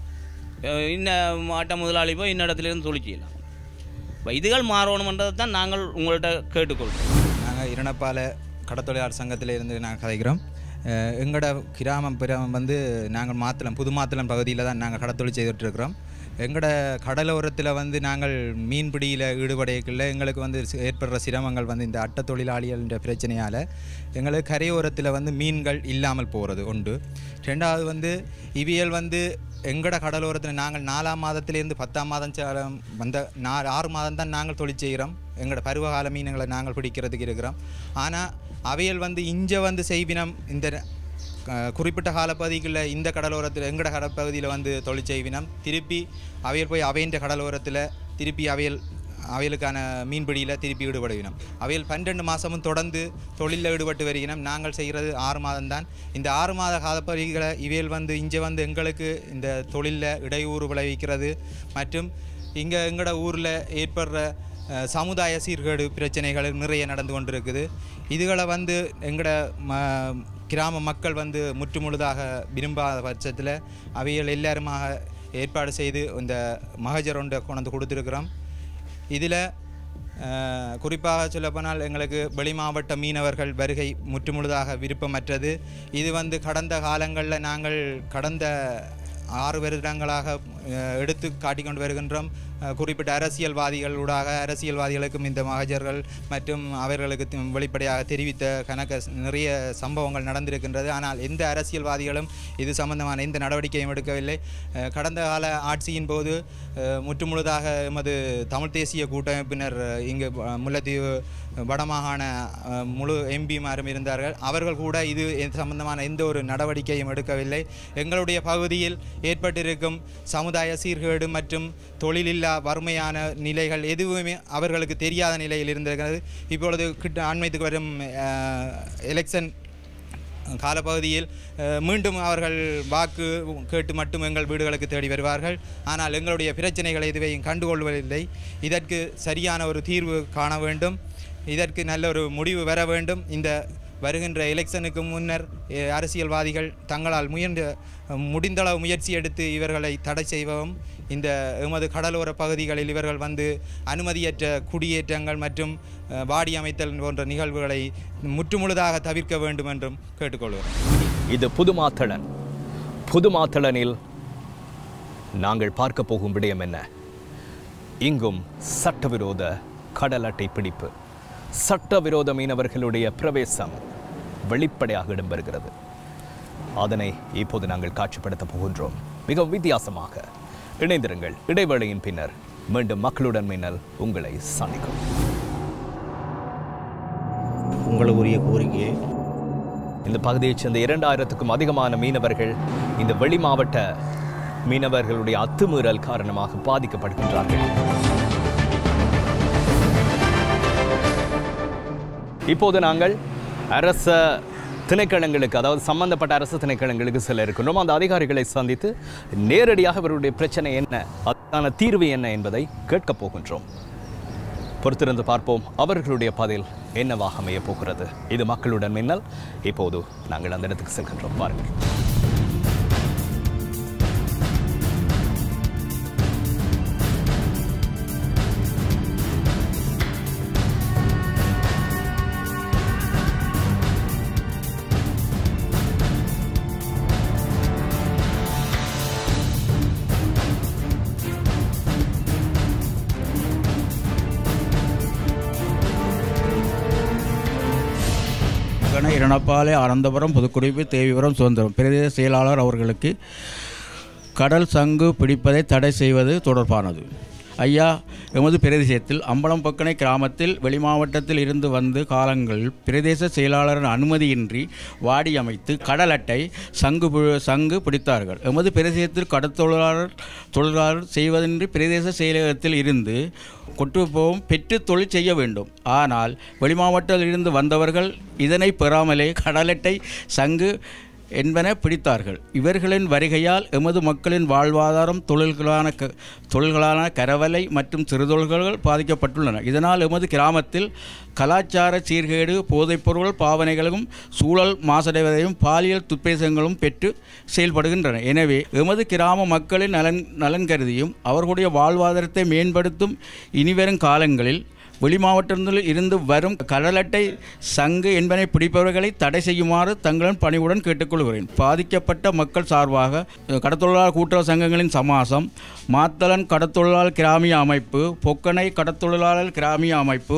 அஹ் இன்ன ஆட்ட முதலாளி போய் இன்ன இடத்துல இருந்து தொழில் செய்யலாம் இப்போ இதுகள் மாறணுமன்றதை தான் நாங்கள் உங்கள்கிட்ட கேட்டுக்கொள்கிறோம் நாங்கள் இரணப்பால கடத்தொழிலாளர் சங்கத்தில் இருந்து நாங்கள் கதைக்கிறோம் அஹ் எங்களோட கிராமம் பிரம் வந்து நாங்கள் மாத்தளம் புது மாத்தளம் பகுதியில் தான் நாங்கள் கடத்தொழில் செய்துட்டு இருக்கிறோம் எங்களோட கடலோரத்தில் வந்து நாங்கள் மீன்பிடியில் ஈடுபடையக்குள்ள எங்களுக்கு வந்து சி- ஏற்படுற சிரமங்கள் வந்து இந்த அட்டை தொழிலாளிகள்ன்ற பிரச்சனையால் எங்களுக்கு கரையோரத்தில் வந்து மீன்கள் இல்லாமல் போகிறது உண்டு ரெண்டாவது வந்து இவியல் வந்து எங்களோட கடலோரத்தில் நாங்கள் நாலாம் மாதத்திலேருந்து பத்தாம் மாதம் ச- வந்த நா ஆறு மாதம் தான் நாங்கள் தொழில் செய்கிறோம் எங்களோட பருவகால மீன்களை நாங்கள் பிடிக்கிறதுக்கு இருக்கிறோம் ஆனால் அவையல் வந்து இஞ்ச வந்து செய்வினம் இந்த அஹ், குறிப்பிட்ட காலப்பகுதிகளில் இந்த கடலோரத்தில் எங்கட கடற்பகுதியில் வந்து தொழில் செய்வினம் திருப்பி அவையல் போய் அவையின் கடலோரத்தில் திருப்பி அவையல் அவைகளுக்கான மீன்பிடியில் திருப்பி ஈடுபடுவினோம் அவையில் பன்னெண்டு மாதமும் தொடர்ந்து தொழிலில் ஈடுபட்டு வருகிறோம் நாங்கள் செய்கிறது ஆறு மாதம்தான் இந்த ஆறு மாத காலப்பகுதிகளை இவையில் வந்து இங்கே வந்து எங்களுக்கு இந்த தொழிலில் இடையூறு விளைவிக்கிறது மற்றும் இங்கே எங்களோட ஊரில் ஏற்படுற அஹ், சமுதாய சீர்கேடு பிரச்சனைகள் நிறைய நடந்து கொண்டிருக்குது இதுகளை வந்து எங்களோட ம கிராம மக்கள் வந்து முற்றுமுழுதாக விரும்பாத பட்சத்தில் அவைகள் எல்லாருமாக ஏற்பாடு செய்து இந்த மகஜர் ஒன்றை கொண்டு கொடுத்துருக்குறோம் இதில் குறிப்பாக சொல்லப்போனால் எங்களுக்கு வெளி மாவட்ட மீனவர்கள் வருகை முற்றுமுழுதாக விருப்பமற்றது இது வந்து கடந்த காலங்களில் நாங்கள் கடந்த ஆறு வருடங்களாக அஹ், எடுத்து காட்டிக்கொண்டு வருகின்றோம் அஹ், குறிப்பிட்ட அரசியல்வாதிகளூடாக அரசியல்வாதிகளுக்கும் இந்த மகஜர்கள் மற்றும் அவர்களுக்கு தி- வெளிப்படையாக தெரிவித்த கணக்க ஸ்- நிறைய சம்பவங்கள் நடந்திருக்கின்றது ஆனால் எந்த அரசியல்வாதிகளும் இது சம்பந்தமான எந்த நடவடிக்கையும் எடுக்கவில்லை அஹ், கடந்த கால ஆட்சியின் போது அஹ், முற்றுமுழுதாக எமது தமிழ் தேசிய கூட்டமைப்பினர் அஹ், இங்கு அஹ், முல்லைத்தீவு வடமாகாண அஹ், முழு எம்பிமாரும் இருந்தார்கள் அவர்கள் கூட இது இது சம்பந்தமான எந்த ஒரு நடவடிக்கையும் எடுக்கவில்லை எங்களுடைய பகுதியில் ஏற்பட்டிருக்கும் சமுதாய சீர்கேடு மற்றும் தொழிலில்லா வறுமையான நிலைகள் எதுவுமே அவர்களுக்கு தெரியாத நிலையில் இருந்திருக்கிறது இப்பொழுது கிட்ட அண்மைத்துக்கு வரும் எலெக்ஷன் காலப்பகுதியில் அஹ், மீண்டும் அவர்கள் வாக்கு கேட்டு மட்டும் எங்கள் வீடுகளுக்கு தேடி வருவார்கள் ஆனால் எங்களுடைய பிரச்சனைகளை எதுவையும் கண்டுகொள்வதில்லை இதற்கு சரியான ஒரு தீர்வு காண வேண்டும் இதற்கு நல்ல ஒரு முடிவு வர வேண்டும் இந்த வருகின்ற எலெக்ஷனுக்கு முன்னர் அஹ், அரசியல்வாதிகள் தங்களால் முயன்ற முடிந்தளவு முயற்சி எடுத்து இவர்களை தடை செய்வதும் இந்த எமது கடலோர பகுதிகளில் இவர்கள் வந்து அனுமதியற்ற குடியேற்றங்கள் மற்றும் அஹ், வாடி அமைத்தல் போன்ற நிகழ்வுகளை முற்றுமுழுதாக தவிர்க்க வேண்டும் என்றும் கேட்டுக்கொள்கிறோம் இது புதுமாத்தளன் புதுமாத்தளனில் நாங்கள் பார்க்க போகும் விடயம் என்ன இங்கும் சட்டவிரோத கடல் அட்டை பிடிப்பு சட்டவிரோத மீனவர்களுடைய பிரவேசம் வெளிப்படையாக இடம்பெறுகிறது அதனை இப்போது நாங்கள் காட்சிப்படுத்த போகின்றோம் மிகவும் வித்தியாசமாக இணைந்திருங்கள் இடைவேளையின் பின்னர் மீண்டும் மக்களுடன் மின்னல் உங்களை சந்திக்கும் உங்களுக்குரிய கோரிக்கையை இந்த பகுதியைச் சேர்ந்த இரண்டாயிரத்துக்கும் அதிகமான மீனவர்கள் இந்த வெளி மாவட்ட மீனவர்களுடைய அத்துமீறல் காரணமாக பாதிக்கப்படுகின்றார்கள் இப்போது நாங்கள் அரச திணைக்களங்களுக்கு அதாவது சம்பந்தப்பட்ட அரசு திணைக்களங்களுக்கு செல்ல இருக்கின்றோம் அந்த அதிகாரிகளை சந்தித்து நேரடியாக இவருடைய பிரச்சனை என்ன அதற்கான தீர்வு என்ன என்பதை கேட்கப் போகின்றோம் பொறுத்திருந்து பார்ப்போம் அவர்களுடைய பதில் என்னவாக அமையப் போகிறது இது மக்களுடன் மின்னல் இப்போது நாங்கள் அந்த இடத்துக்கு செல்கின்றோம் பாருங்கள் கண இரணப்பாலை அனந்தபுரம் புதுக்குடிப்பு தேவிபுரம் சுதந்திரம் பிரதேச செயலாளர் அவர்களுக்கு கடல் சங்கு பிடிப்பதை தடை செய்வது தொடர்பானது ஐயா எமது பிரதேசத்தில் அம்பலம்பக்கனை கிராமத்தில் வெளிமாவட்டத்தில் இருந்து வந்து காலங்கள் பிரதேச செயலாளரின் அனுமதியின்றி வாடி அமைத்து கடல் அட்டை சங்கு பு- சங்கு பிடித்தார்கள் எமது பிரதேசத்தில் கடற்தொழிலாளர் தொழிலாளர் செய்வதின்றி பிரதேச செயலகத்தில் இருந்து கொட்டுப்போவும் பெற்று தொழில் செய்ய வேண்டும் ஆனால் வெளிமாவட்டத்தில் இருந்து வந்தவர்கள் இதனை பெறாமலே கடலட்டை சங்கு என்பன பிடித்தார்கள் இவர்களின் வருகையால் எமது மக்களின் வாழ்வாதாரம் தொழில்களான க தொழில்களான கரவலை மற்றும் சிறுதொழில்கள் பாதிக்கப்பட்டுள்ளன இதனால் எமது கிராமத்தில் கலாச்சார சீர்கேடு போதைப்பொருள் பாவனைகளும் சூழல் மாசடைவதையும் பாலியல் துப்பேசங்களும் பெற்று செயல்படுகின்றன எனவே எமது கிராம மக்களின் நலன் நலன் கருதியும் அவர்களுடைய வாழ்வாதாரத்தை மேம்படுத்தும் இனிவரும் காலங்களில் வெளிமாவட்டத்தில் இருந்து வரும் கடலட்டை சங்கு என்பனை பிடிப்பவர்களை தடை செய்யுமாறு தங்களின் பணிவுடன் கேட்டுக்கொள்கிறேன் பாதிக்கப்பட்ட மக்கள் சார்பாக அஹ், கடத்தொழிலாளர் கூட்டுறவு சங்கங்களின் சமாசம் மாத்தளன் கடத்தொழிலாளர் கிராமிய அமைப்பு பொக்கனை கடத்தொழிலாளர் கிராமிய அமைப்பு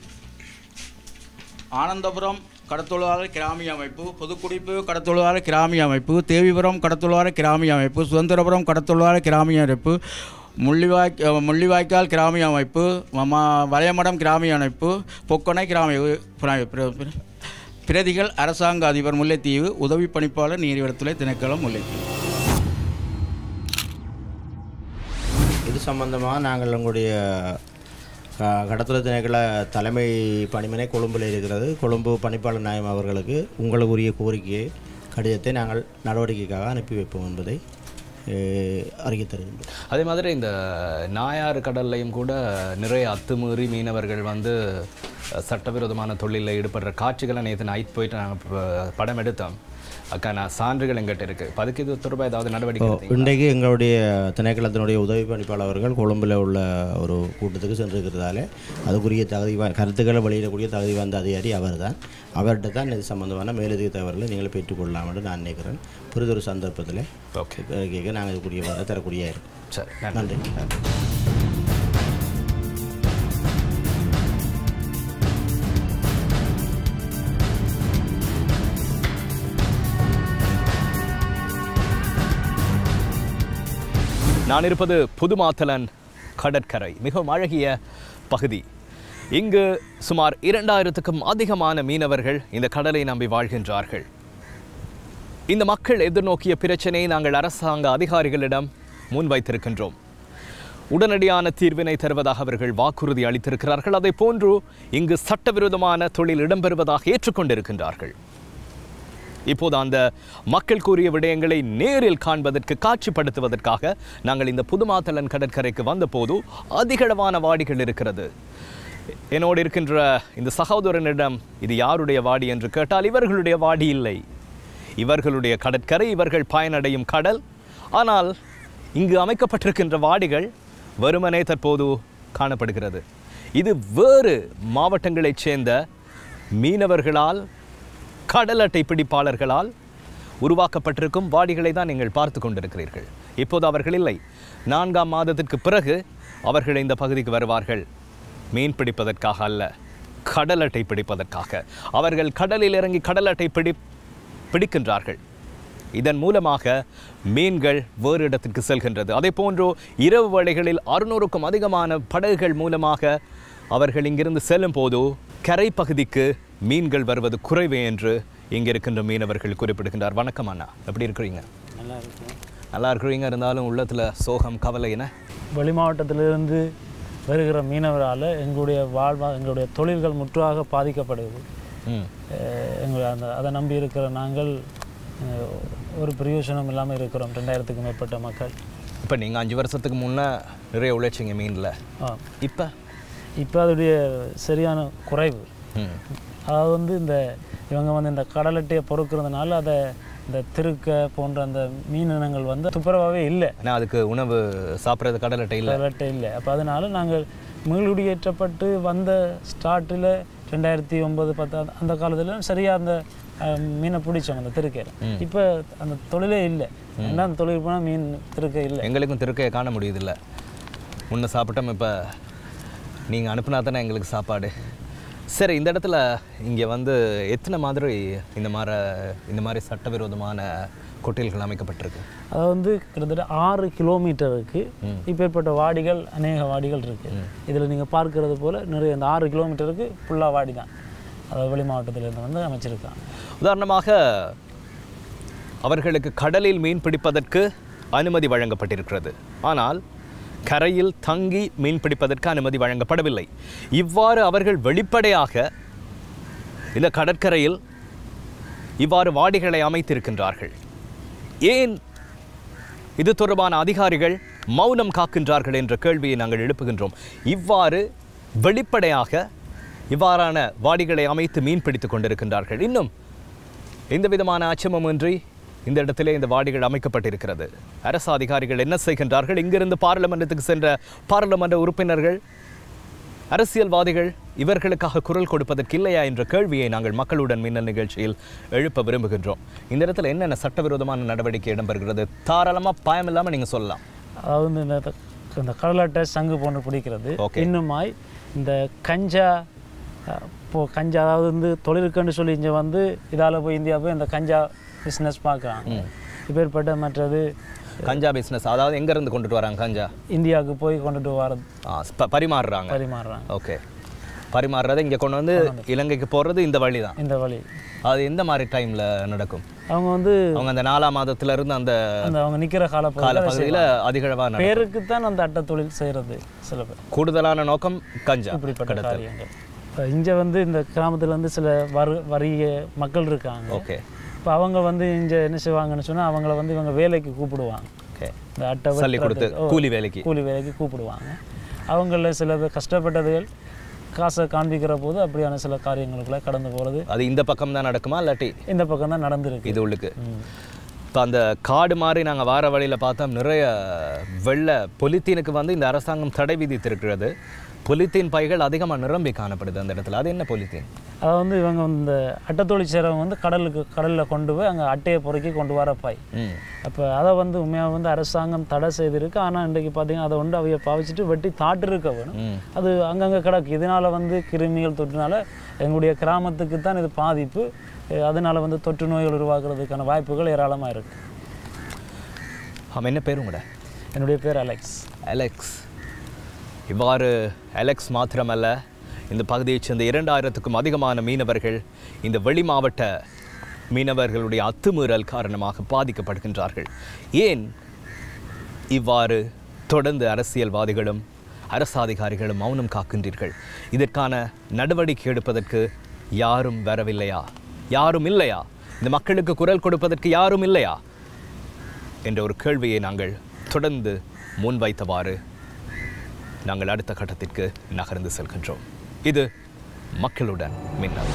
ஆனந்தபுரம் கடத்தொழிலாளர் கிராமிய அமைப்பு புதுக்குடிப்பு கடத்தொழிலாளர் கிராமிய அமைப்பு தேவிபுரம் கடத்தொழிலாளர் கிராமிய அமைப்பு சுதந்திரபுரம் கடத்தொழிலாளர் கிராமிய அமைப்பு முள்ளிவாய் முள்ளிவாய்க்கால் கிராமிய அமைப்பு ம- வளையமடம் கிராமிய அமைப்பு பொக்கனை கிராமிய பிர- பிர- பிர- பிரதிகள் அரசாங்க அதிபர் முல்லைத்தீவு உதவி பணிப்பாளர் நீர்வளத்துறை திணைக்களம் முல்லைத்தீவு இது சம்பந்தமாக நாங்கள் உங்களுடைய க- கடத்தொழில் திணைக்கள தலைமை பணிமனை கொழும்பில் இருக்கிறது கொழும்பு பணிப்பாளர் நாயம் அவர்களுக்கு உங்களுக்குரிய கோரிக்கையை கடிதத்தை நாங்கள் நடவடிக்கைக்காக அனுப்பி வைப்போம் என்பதை அஹ், அறிவித் தருகின்றோம் அதே மாதிரி இந்த நாயாறு கடல்லையும் கூட நிறைய அத்துமீறி மீனவர்கள் வந்து அஹ், சட்டவிரோதமான தொழிலில் ஈடுபடுற காட்சிகளை நேற்று நைட் போயிட்டு நாங்கள் படம் எடுத்தோம் அக்கா நான் சான்றுகள் எங்கிட்ட இருக்கு இப்போ அதுக்கு இது தொடர்பாக ஏதாவது நடவடிக்கை இப்போ எடுத்தீங்களா? இன்றைக்கு எங்களுடைய திணைக்களத்தினுடைய உதவி பணிப்பாளர் அவர்கள் கொழும்பில் உள்ள ஒரு கூட்டத்துக்கு சென்றிருக்கிறதால அதுக்குரிய தகுதி வா- கருத்துக்களை வெளியிடக்கூடிய தகுதி வந்த அதிகாரி அவர்தான் அவர்கிட்ட தான் இது சம்பந்தமான மேலதிக தகவல்களை நீங்கள் பெற்றுக்கொள்ளலாம் என்று நான் நினைக்கிறேன் புரிதொரு சந்தர்ப்பத்தில் ஓகே கேட்க நாங்கள் இதுக்குரிய பதிலை தரக்கூடிய இருக்கும் சரி நன்றி நான் இருப்பது புதுமாத்தலன் கடற்கரை மிகவும் அழகிய பகுதி இங்கு சுமார் இரண்டாயிரத்துக்கும் அதிகமான மீனவர்கள் இந்த கடலை நம்பி வாழ்கின்றார்கள் இந்த மக்கள் எதிர்நோக்கிய பிரச்சனையை நாங்கள் அரசாங்க அதிகாரிகளிடம் முன்வைத்திருக்கின்றோம் உடனடியான தீர்வினை தருவதாக அவர்கள் வாக்குறுதி அளித்திருக்கிறார்கள் அதை போன்று இங்கு சட்டவிரோதமான தொழில் இடம்பெறுவதாக ஏற்றுக்கொண்டிருக்கின்றார்கள் இப்போது அந்த மக்கள் கூறிய விடயங்களை நேரில் காண்பதற்கு காட்சிப்படுத்துவதற்காக நாங்கள் இந்த புதுமாத்தலன் கடற்கரைக்கு வந்தபோது அதிகளவான வாடிகள் இருக்கிறது என்னோடு இருக்கின்ற இந்த சகோதரனிடம் இது யாருடைய வாடி என்று கேட்டால் இவர்களுடைய வாடி இல்லை இவர்களுடைய கடற்கரை இவர்கள் பயனடையும் கடல் ஆனால் இங்கு அமைக்கப்பட்டிருக்கின்ற வாடிகள் வெறுமனே தற்போது காணப்படுகிறது இது வேறு மாவட்டங்களைச் சேர்ந்த மீனவர்களால் கடல் அட்டை பிடிப்பாளர்களால் உருவாக்கப்பட்டிருக்கும் வாடிகளை தான் நீங்கள் பார்த்து கொண்டிருக்கிறீர்கள் இப்போது அவர்கள் இல்லை நான்காம் மாதத்திற்கு பிறகு அவர்கள் இந்த பகுதிக்கு வருவார்கள் மீன் பிடிப்பதற்காக அல்ல கடல் அட்டை பிடிப்பதற்காக அவர்கள் கடலில் இறங்கி கடல் அட்டை பிடி பிடிக்கின்றார்கள் இதன் மூலமாக மீன்கள் வேறு இடத்திற்கு செல்கின்றது அதே போன்று இரவு வேளைகளில் அறுநூறுக்கும் அதிகமான படகுகள் மூலமாக அவர்கள் இங்கிருந்து செல்லும் போது கரை பகுதிக்கு மீன்கள் வருவது குறைவு என்று இங்கே இருக்கின்ற மீனவர்கள் குறிப்பிடுகின்றார் வணக்கம் அண்ணா எப்படி இருக்கிறீங்க நல்லா இருக்கும் நல்லா இருக்கிறீங்க இருந்தாலும் உள்ளத்தில் சோகம் கவலை என்ன வெளி மாவட்டத்திலிருந்து வருகிற மீனவரால் எங்களுடைய வாழ்வா எங்களுடைய தொழில்கள் முற்றாக பாதிக்கப்படுது ம் அஹ் எங்கள் அந்த அதை நம்பி இருக்கிற நாங்கள் அஹ், ஒரு பிரயோஜனம் இல்லாமல் இருக்கிறோம் ரெண்டாயிரத்துக்கும் மேற்பட்ட மக்கள் இப்போ நீங்கள் அஞ்சு வருஷத்துக்கு முன்னே நிறைய உழைச்சிங்க மீனில் ஆ இப்போ இப்போ அதோடைய சரியான குறைவு ம் அதாவது வந்து இந்த இவங்க வந்து இந்த கடலட்டையை பொறுக்கிறதுனால அதை இந்த திருக்க போன்ற அந்த மீன் இனங்கள் வந்து துப்புரவாகவே இல்லை ஏன்னா அதுக்கு உணவு சாப்பிட்றது கடல் அட்டை இல்லை கடலட்டை இல்லை அப்போ அதனால நாங்கள் மீள்குடியேற்றப்பட்டு வந்த ஸ்டார்ட்டில் ரெண்டாயிரத்தி ஒன்பது பத்து அந்த- அந்த காலத்தில் சரியாக அந்த அஹ், மீனை பிடிச்சோம் அந்த திருக்கையில் ம். இப்போ அந்த தொழிலே இல்லை ஏன்னா அந்த தொழில் போனால் மீன் திருக்கை இல்லை எங்களுக்கும் திருக்கையை காண முடியுதில்ல முன்ன சாப்பிட்டோம் இப்போ நீங்கள் அனுப்புனா தானே எங்களுக்கு சாப்பாடு சரி இந்த இடத்துல இங்கே வந்து எத்தனை மாதிரி இந்த மாதிரி இந்த மாதிரி சட்டவிரோதமான கொட்டில்கள் அமைக்கப்பட்டிருக்கு அது வந்து கிட்டத்தட்ட ஆறு கிலோமீட்டருக்கு இப்பேற்பட்ட வாடிகள் அநேக வாடிகள் இருக்குது இதில் நீங்கள் பார்க்கறது போல் நிறைய இந்த ஆறு கிலோமீட்டருக்கு ஃபுல்லாக வாடி தான் அதாவது வெளி மாவட்டத்திலேருந்து வந்து அமைச்சிருக்காங்க உதாரணமாக அவர்களுக்கு கடலில் மீன் பிடிப்பதற்கு அனுமதி வழங்கப்பட்டிருக்கிறது ஆனால் கரையில் தங்கி மீன் பிடிப்பதற்கு அனுமதி வழங்கப்படவில்லை இவ்வாறு அவர்கள் வெளிப்படையாக இந்த கடற்கரையில் இவ்வாறு வாடிகளை அமைத்திருக்கின்றார்கள் ஏன் இது தொடர்பான அதிகாரிகள் மௌனம் காக்கின்றார்கள் என்ற கேள்வியை நாங்கள் எழுப்புகின்றோம் இவ்வாறு வெளிப்படையாக இவ்வாறான வாடிகளை அமைத்து மீன் பிடித்துக் கொண்டிருக்கின்றார்கள் இன்னும் எந்த விதமான அச்சமுமின்றி இந்த இடத்திலே இந்த வாடிகள் அமைக்கப்பட்டிருக்கிறது அரசு அதிகாரிகள் என்ன செய்கின்றார்கள் இங்கிருந்து பாராளுமன்றத்துக்கு சென்ற பாராளுமன்ற உறுப்பினர்கள் அரசியல்வாதிகள் இவர்களுக்காக குரல் கொடுப்பதற்கு இல்லையா என்ற கேள்வியை நாங்கள் மக்களுடன் மின்னல் நிகழ்ச்சியில் எழுப்ப விரும்புகின்றோம் இந்த இடத்துல என்னென்ன சட்டவிரோதமான நடவடிக்கை இடம்பெறுகிறது தாராளமாக பயம் இல்லாமல் நீங்கள் சொல்லலாம் அதாவது வந்து இந்த இந்த கடலாட்டை சங்கு போன்று பிடிக்கிறது இன்னுமாய் இந்த கஞ்சா அஹ், இப்போ கஞ்சா அதாவது வந்து தொழிலுக்குன்னு சொல்லி இங்கே வந்து இதால் போய் இந்தியா போய் இந்த கஞ்சா பிஸ்னஸ் பார்க்குறாங்க இப்பேற்பட்ட மற்றது கஞ்சா பிஸ்னஸ் அதாவது எங்கேருந்து கொண்டுட்டு வராங்க கஞ்சா இந்தியாவுக்கு போய் கொண்டுட்டு வரது ஆ, ப- பரிமாறுறாங்க பரிமாறுறாங்க ஓகே பரிமாறுறதை இங்கே கொண்டு வந்து இலங்கைக்கு போகிறது இந்த வழி தான் இந்த வழி அது எந்த மாதிரி டைமில் நடக்கும் அவங்க வந்து அவங்க அந்த நாலாம் மாதத்துல இருந்து அந்த அந்த அவங்க நிற்கிற கால கால பகுதியில் அதிகளவாக நடக்கும் பேருக்கு தான் அந்த அட்டை தொழில் செய்கிறது சில பேர் கூடுதலான நோக்கம் கஞ்சா இப்படிப்பட்ட கடத்தல் காரியங்கள் இப்போ இங்கே வந்து இந்த கிராமத்தில் வந்து சில வரு வறிய மக்கள் இருக்காங்க ஓகே இப்போ அவங்க வந்து இங்கே என்ன செய்வாங்கன்னு சொன்னால் அவங்கள வந்து இவங்க வேலைக்கு கூப்பிடுவாங்க ஓகே இந்த அட்டை சல்லி கொடுத்து, வெட்டுறதுக்கு, ஓ, கூலி வேலைக்கு. கூலி வேலைக்கு கூப்பிடுவாங்க அவங்கள சில பேர் கஷ்டப்பட்டதுகள் காசை காண்பிக்கிற போது அப்படியான சில காரியங்களுக்குள்ள கடந்து போகிறது அது இந்த பக்கம் தான் நடக்குமா இல்லாட்டி இந்த பக்கம் தான் நடந்திருக்கு இது உள்ளுக்கு இப்போ அந்த காடு மாதிரி நாங்கள் வார வழியில் பார்த்தோம் நிறைய வெள்ளை பொலித்தீனுக்கு வந்து இந்த அரசாங்கம் தடை விதித்திருக்கிறது பொலித்தீன் பைகள் அதிகமாக நிரம்பி காணப்படுது அந்த இடத்துல அது என்ன பொலித்தீன் அதை வந்து இவங்க இந்த அட்டைத்தொழில் செய்கிறவங்க வந்து கடலுக்கு கடலில் கொண்டு போய் அங்கே அட்டையை பொறுக்கி கொண்டு வர பாய் ம் அப்போ அதை வந்து உண்மையாக வந்து அரசாங்கம் தடை செய்திருக்கு ஆனால் இன்றைக்கு பார்த்தீங்கன்னா அதை வந்து அவைய பாவிச்சிட்டு வெட்டி தாட்டிருக்க வேணும் ம் அது அங்கங்கே கிடக்கு இதனால் வந்து கிருமிகள் தொற்றுனால எங்களுடைய கிராமத்துக்கு தான் இது பாதிப்பு அஹ் அதனால வந்து தொற்று நோய்கள் உருவாக்குறதுக்கான வாய்ப்புகள் ஏராளமாக இருக்குது அவன் என்ன பேர் உங்களோட என்னுடைய பேர் அலெக்ஸ் அலெக்ஸ் இவ்வாறு அலெக்ஸ் மாத்திரமல்ல இந்த பகுதியைச் சேர்ந்த இரண்டாயிரத்துக்கும் அதிகமான மீனவர்கள் இந்த வெளி மாவட்ட மீனவர்களுடைய அத்துமீறல் காரணமாக பாதிக்கப்படுகின்றார்கள் ஏன் இவ்வாறு தொடர்ந்து அரசியல்வாதிகளும் அரசு அதிகாரிகளும் மௌனம் காக்கின்றீர்கள் இதற்கான நடவடிக்கை எடுப்பதற்கு யாரும் வரவில்லையா யாரும் இல்லையா இந்த மக்களுக்கு குரல் கொடுப்பதற்கு யாரும் இல்லையா என்ற ஒரு கேள்வியை நாங்கள் தொடர்ந்து முன்வைத்தவாறு நாங்கள் அடுத்த கட்டத்திற்கு நகர்ந்து செல்கின்றோம் இது மக்களுடன் மின்னல்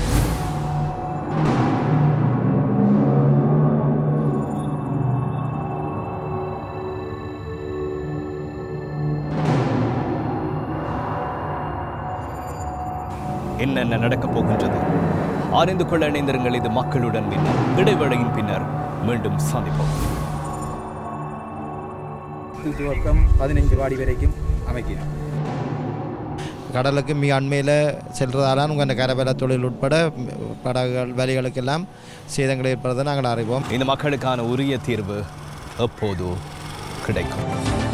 என்னென்ன நடக்கப் போகின்றது அறிந்து கொள்ள இணைந்திருங்கள் இது மக்களுடன் மின்னல் இடைவேளையின் பின்னர் மீண்டும் சந்திப்போம் துவக்கம் பதினைஞ்சு வாடி வரைக்கும் அமைக்கணும் கடலுக்கு மிக அண்மையில் செல்றதால உங்கள் அந்த கரவேல தொழில் உட்பட படகுகள் வேலைகளுக்கெல்லாம் சேதங்கள் ஏற்படுறதை நாங்கள் அறிவோம் இந்த மக்களுக்கான உரிய தீர்வு எப்போது கிடைக்கும்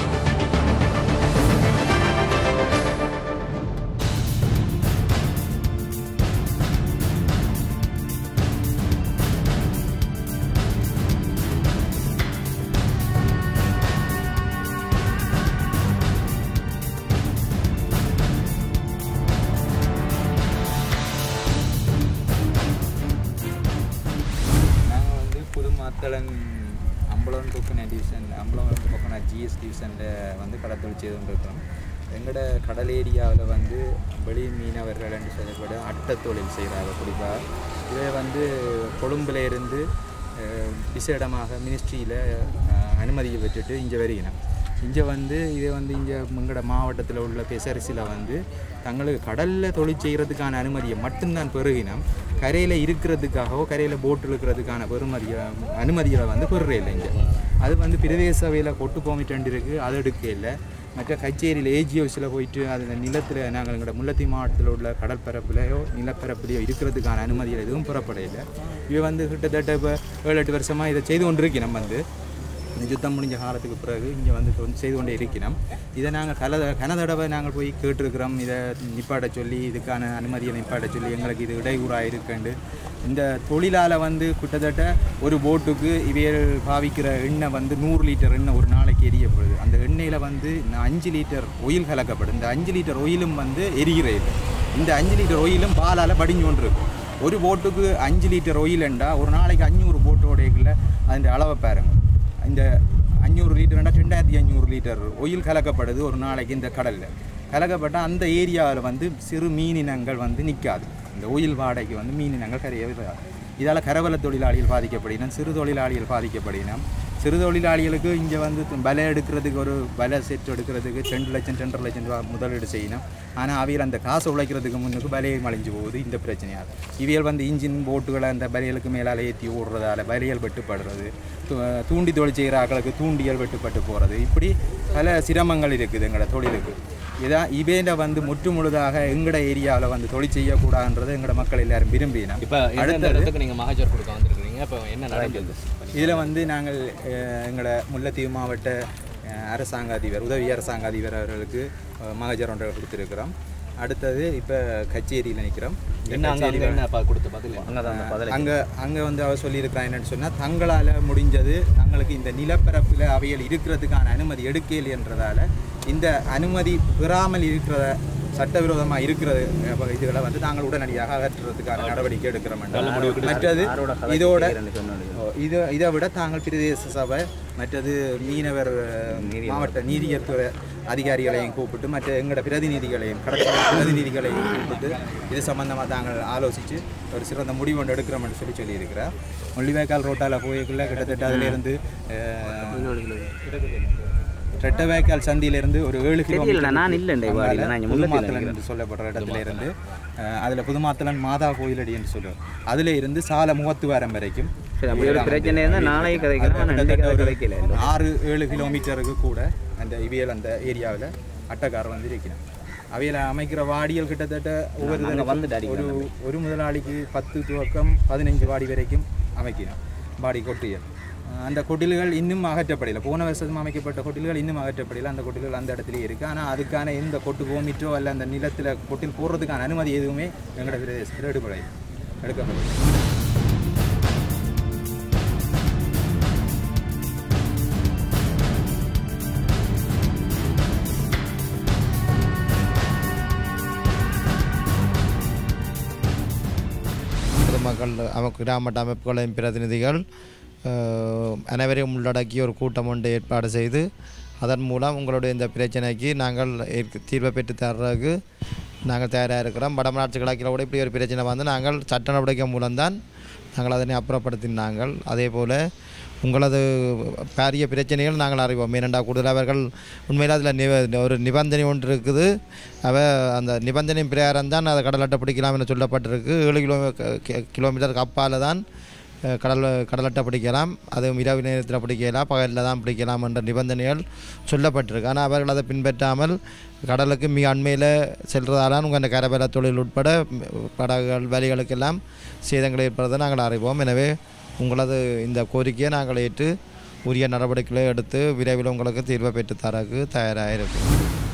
நாங்கள் வந்து புது மாத்தளன் அம்பலம் கொக்கன டிவிஷன் அம்பலம் கொக்கன ஜிஎஸ் டிவிஷனில் வந்து கடத்தொழில் செய்து கொண்டிருக்கிறோம் எங்களோட கடல் ஏரியாவில் வந்து வெளி மீனவர்கள் என்று சொல்லப்படும் அட்டை தொழில் செய்கிறாங்க குறிப்பாக இதை வந்து கொழும்புல இருந்து அஹ், விசேடமாக மினிஸ்ட்ரியில் அனுமதியை பெற்றுட்டு இங்கே வருகிறோம் இங்கே வந்து இதை வந்து இங்கே எங்களோட மாவட்டத்தில் உள்ள பெசரிசில் வந்து தங்களுக்கு கடலில் தொழில் செய்கிறதுக்கான அனுமதியை மட்டும்தான் பெருகினோம் கரையில் இருக்கிறதுக்காகவோ கரையில் போட் இழுக்கிறதுக்கான பெருமதியை அனுமதிகளை வந்து பெறுற இல்லை இங்கே அது வந்து பிரதேச சபையில் கொட்டு போமிட்டு இருக்குது அது எடுக்க இல்லை மற்ற கச்சேரியில் ஏஜிஓஸில் போயிட்டு அது நிலத்தில் நாங்கள் எங்களோட முல்லைத்தீவு மாவட்டத்தில் உள்ள கடற்பரப்புலையோ நிலப்பரப்புலையோ இருக்கிறதுக்கான அனுமதிகள் எதுவும் பெறப்படையில்லை இவை வந்து கிட்டத்தட்ட இப்போ ஏழு எட்டு வருஷமாக இதை செய்து கொண்டிருக்கோம் நம்ம வந்து இந்த யுத்தம் முடிஞ்ச காலத்துக்கு பிறகு இங்கே வந்து கொண்டு- செய்து கொண்டே இருக்கிறோம் இதை நாங்கள் கல கன தடவை நாங்கள் போய் கேட்டிருக்கிறோம் இதை நிப்பாட்ட சொல்லி இதுக்கான அனுமதியை நிப்பாட்ட சொல்லி எங்களுக்கு இது இடையூறாக இருக்குண்டு இந்த தொழிலால் வந்து கிட்டத்தட்ட ஒரு போட்டுக்கு இவையல் பாவிக்கிற எண்ணெய் வந்து நூறு லிட்டர் எண்ணெய் ஒரு நாளைக்கு எரியப்படுது அந்த எண்ணெயில் வந்து இந்த அஞ்சு லிட்டர் ஒயில் கலக்கப்படும் இந்த அஞ்சு லிட்டர் ஒயிலும் வந்து எரிகிறது இந்த அஞ்சு லிட்டர் ஒயிலும் பாலால் படிஞ்சு கொண்டு இருக்கும் ஒரு போட்டுக்கு அஞ்சு லிட்டர் ஒயிலண்டா ஒரு நாளைக்கு அஞ்சூறு போட்டோடைக்குள்ள அதன் அளவை பாருங்க இந்த அஞ்சூறு லிட்டர்னா ரெண்டாயிரத்தி அஞ்சூறு லிட்டர் ஒயில் கலக்கப்படுது ஒரு நாளைக்கு இந்த கடலில் கலக்கப்பட்ட அந்த ஏரியாவில் வந்து சிறு மீனினங்கள் வந்து நிற்காது இந்த ஒயில் வாடகைக்கு வந்து மீனினங்கள் கரையவே வராது இதால் கரவல தொழிலாளிகள் பாதிக்கப்படுகின்றன சிறு தொழிலாளிகள் பாதிக்கப்படுகின்றன சிறு தொழிலாளிகளுக்கு இங்கே வந்து து- பலை எடுக்கிறதுக்கு ஒரு பலை செட் எடுக்கிறதுக்கு ரெண்டு லட்சம் ரெண்டரை லட்சம் ரூபா முதலீடு செய்யணும் ஆனால் அவையில் அந்த காசை உழைக்கிறதுக்கு முன்னுக்கு பலையை மலிஞ்சு போகுது இந்த பிரச்சனையால் இவையல் வந்து இன்ஜின் போட்டுகளை அந்த பலைகளுக்கு மேலால் ஏற்றி ஓடுறதால பலையல் வெட்டுப்படுறது து- தூண்டி தொழில் செய்கிற ஆட்களுக்கு தூண்டியல் வெட்டுப்பட்டு போகிறது இப்படி பல சிரமங்கள் இருக்குது எங்களோட தொழிலுக்கு இதான் இவேண்ட வந்து முற்று முழுதாக எங்கட ஏரியாவில் வந்து தொழில் செய்யக்கூடாதுன்றது எங்களோட மக்கள் எல்லாரும் விரும்பினோம் இப்போ இந்த இடத்துக்கு நீங்கள் மகாஜர் கொடுக்க வந்திருக்கிறீங்க இப்போ என்ன நடக்குது இதில் வந்து நாங்கள் அஹ், எங்களோட முல்லைத்தீவு மாவட்ட அஹ், அரசாங்க அதிபர் உதவி அரசாங்க அதிபர் அவர்களுக்கு அஹ், மகஜர் ஒன்றை கொடுத்துருக்கிறோம் அடுத்தது இப்போ கச்சேரியில் நிற்கிறோம் என்ன அங்க- அங்க என்ன ப- கொடுத்த பதில் என்ன? அங்கதான் அந்த பதிலை அங்கே அங்கே வந்து அவர் சொல்லியிருக்கிறான் என்னன்னு சொன்னால் தங்களால் முடிஞ்சது தங்களுக்கு இந்த நிலப்பரப்பில் அவைகள் இருக்கிறதுக்கான அனுமதி எடுக்கலைன்றதால இந்த அனுமதி பெறாமல் இருக்கிற சட்டவிரோதமாக இருக்கிறது அப்ப இதுகளை வந்து நாங்கள் உடனடியாக அகற்றுறதுக்கான நடவடிக்கை எடுக்கிறோம் நல்ல முடிவு கிடைச்சது. மற்றது யாரோட கதை இதோட கேட்கிறேன்னு சொன்னீங்க. ஓ, இது இதை விட தாங்கள் பிரதேச சபை மற்றது மீனவர் மாவட்ட நீதியர் துறை அதிகாரிகளையும் கூப்பிட்டு மற்ற எங்களோட பிரதிநிதிகளையும் கடற்கரை பிரதிநிதிகளையும் கூப்பிட்டு இது சம்பந்தமாக தாங்கள் ஆலோசித்து ஒரு சிறந்த முடிவு ஒன்று எடுக்கிறோம்னு சொல்லி சொல்லியிருக்கிறார் முள்ளிவாய்க்கால் ரோட்டால் போய்க்குள்ள கிட்டத்தட்ட அதிலிருந்து ரெட்டவேக்கால் சந்தியிலிருந்து ஒரு ஏழு தெரியல, நான் இல்லைண்டே அங்கால வாடியில, நான் இங்க முள்ளத்தில் புதுமாத்தலன் நிக்கிறேன். என்று சொல்லப்படுற இடத்துல இருந்து அதில் புதுமாத்தலன் மாதா கோயிலடி என்று சொல்லுவோம் அதில் இருந்து சால முகத்துவாரம் வரைக்கும் சரி, அப்படி ஒரு பிரச்சனை இருந்தா நாளைக்கு கதைக்கலாம், அது ஆனா இன்னைக்கு கிட்டத்தட்ட ஒரு கதைக்கல இல்லை. ஆறு ஏழு கிலோமீட்டருக்கு கூட அந்த இவியல் அந்த ஏரியாவில் அட்டக்கார் வந்து இருக்கிறான் அவையில் அமைக்கிற வாடிகள் கிட்டத்தட்ட ஒவ்வொரு நாங்க தடவை வந்துட்டு ஒரு அடிக்கிறோம். ஒரு முதலாளிக்கு பத்து துவக்கம் பதினஞ்சு வாடி வரைக்கும் அமைக்கணும் வாடி கொட்டியல் அஹ் அந்த கொட்டில்கள் இன்னும் அகற்றப்படலை போன வருஷம் அமைக்கப்பட்ட கொட்டில்கள் இன்னும் அகற்றப்படலை அந்த கொட்டில்கள் அந்த இடத்துலயே இருக்குது ஆனால் அதுக்கான எந்த கொட்டு கோமிட்டோ அல்ல அந்த நிலத்தில் கொட்டில் போடுறதுக்கான அனுமதி எதுவுமே எங்களோட பிரதேசத்தில் எடுப்படை எடுக்கப்படலை பொதுமக்கள் அம கிராமட்ட அமைப்புகளின் பிரதிநிதிகள் அஹ், அனைவரையும் உள்ளடக்கிய ஒரு கூட்டம் ஒன்று ஏற்பாடு செய்து அதன் மூலம் உங்களுடைய இந்த பிரச்சனைக்கு நாங்கள் ஏற்க- தீர்வை பெற்று தர்றதுக்கு நாங்கள் தயாராக இருக்கிறோம் வடமராட்சி கிழக்கில் கூட இப்படி ஒரு பிரச்சனை வந்து நாங்கள் சட்ட நடவடிக்கை மூலம்தான் நாங்கள் அதனை அப்புறப்படுத்தினாங்கள் அதே போல் உங்களது பாரிய பிரச்சனைகள் நாங்கள் அறிவோம் ஏனெண்டா கூடுதல் அவர்கள் உண்மையில் அதில் நிப ஒரு நிபந்தனை ஒன்று இருக்குது அவ அந்த நிபந்தனை பிரகாரம் தான் அதை கடல் அட்டை பிடிக்கலாம் என சொல்லப்பட்டிருக்கு ஏழு கிலோ கிலோமீட்டருக்கு அப்பால் தான் அஹ், கடல் கடல் அட்டை பிடிக்கலாம் அதுவும் இரவு நேரத்தில் பிடிக்கலாம் பகலில் தான் பிடிக்கலாம் என்ற நிபந்தனைகள் சொல்லப்பட்டிருக்கு ஆனால் அவர்கள் அதை பின்பற்றாமல் கடலுக்கு மிக அண்மையில் செல்றதால உங்கள் அந்த கரபல தொழில் உட்பட ம், படகுகள் வலிகளுக்கெல்லாம் சேதங்கள் ஏற்படுவதை நாங்கள் அறிவோம் எனவே உங்களது இந்த கோரிக்கையை நாங்கள் ஏற்று உரிய நடவடிக்கைகளை எடுத்து விரைவில் உங்களுக்கு தீர்வை பெற்று தரக்கு தயாராக இருக்கும்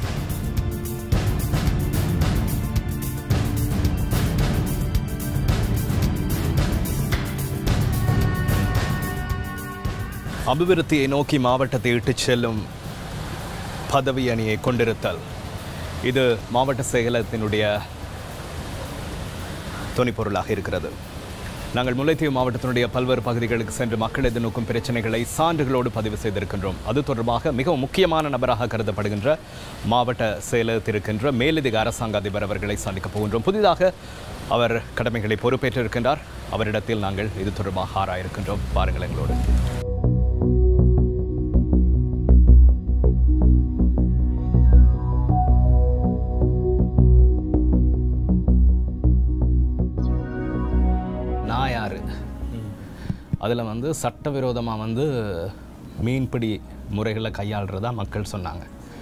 அபிவிருத்தியை நோக்கி மாவட்டத்தை இட்டுச் செல்லும் பதவி அணியை கொண்டிருத்தல் இது மாவட்ட செயலகத்தினுடைய துணைப்பொருளாக இருக்கிறது நாங்கள் முல்லைத்தீவு மாவட்டத்தினுடைய பல்வேறு பகுதிகளுக்கு சென்று மக்கள் எதிர்நோக்கும் பிரச்சனைகளை சான்றுகளோடு பதிவு செய்திருக்கின்றோம் அது தொடர்பாக மிகவும் முக்கியமான நபராக கருதப்படுகின்ற மாவட்ட செயலகத்திற்கின்ற மேலதிக அரசாங்க அதிபர் அவர்களை சந்திக்கப் போகின்றோம் புதிதாக அவர் கடமைகளை பொறுப்பேற்றிருக்கின்றார் அவரிடத்தில் நாங்கள் இது தொடர்பாக ஆராயிருக்கின்றோம் பாருங்கள் எங்களோடு நான் யார் அதில் வந்து சட்டவிரோதமாக வந்து மீன்பிடி முறைகளை கையாளுறதா மக்கள் சொன்னாங்க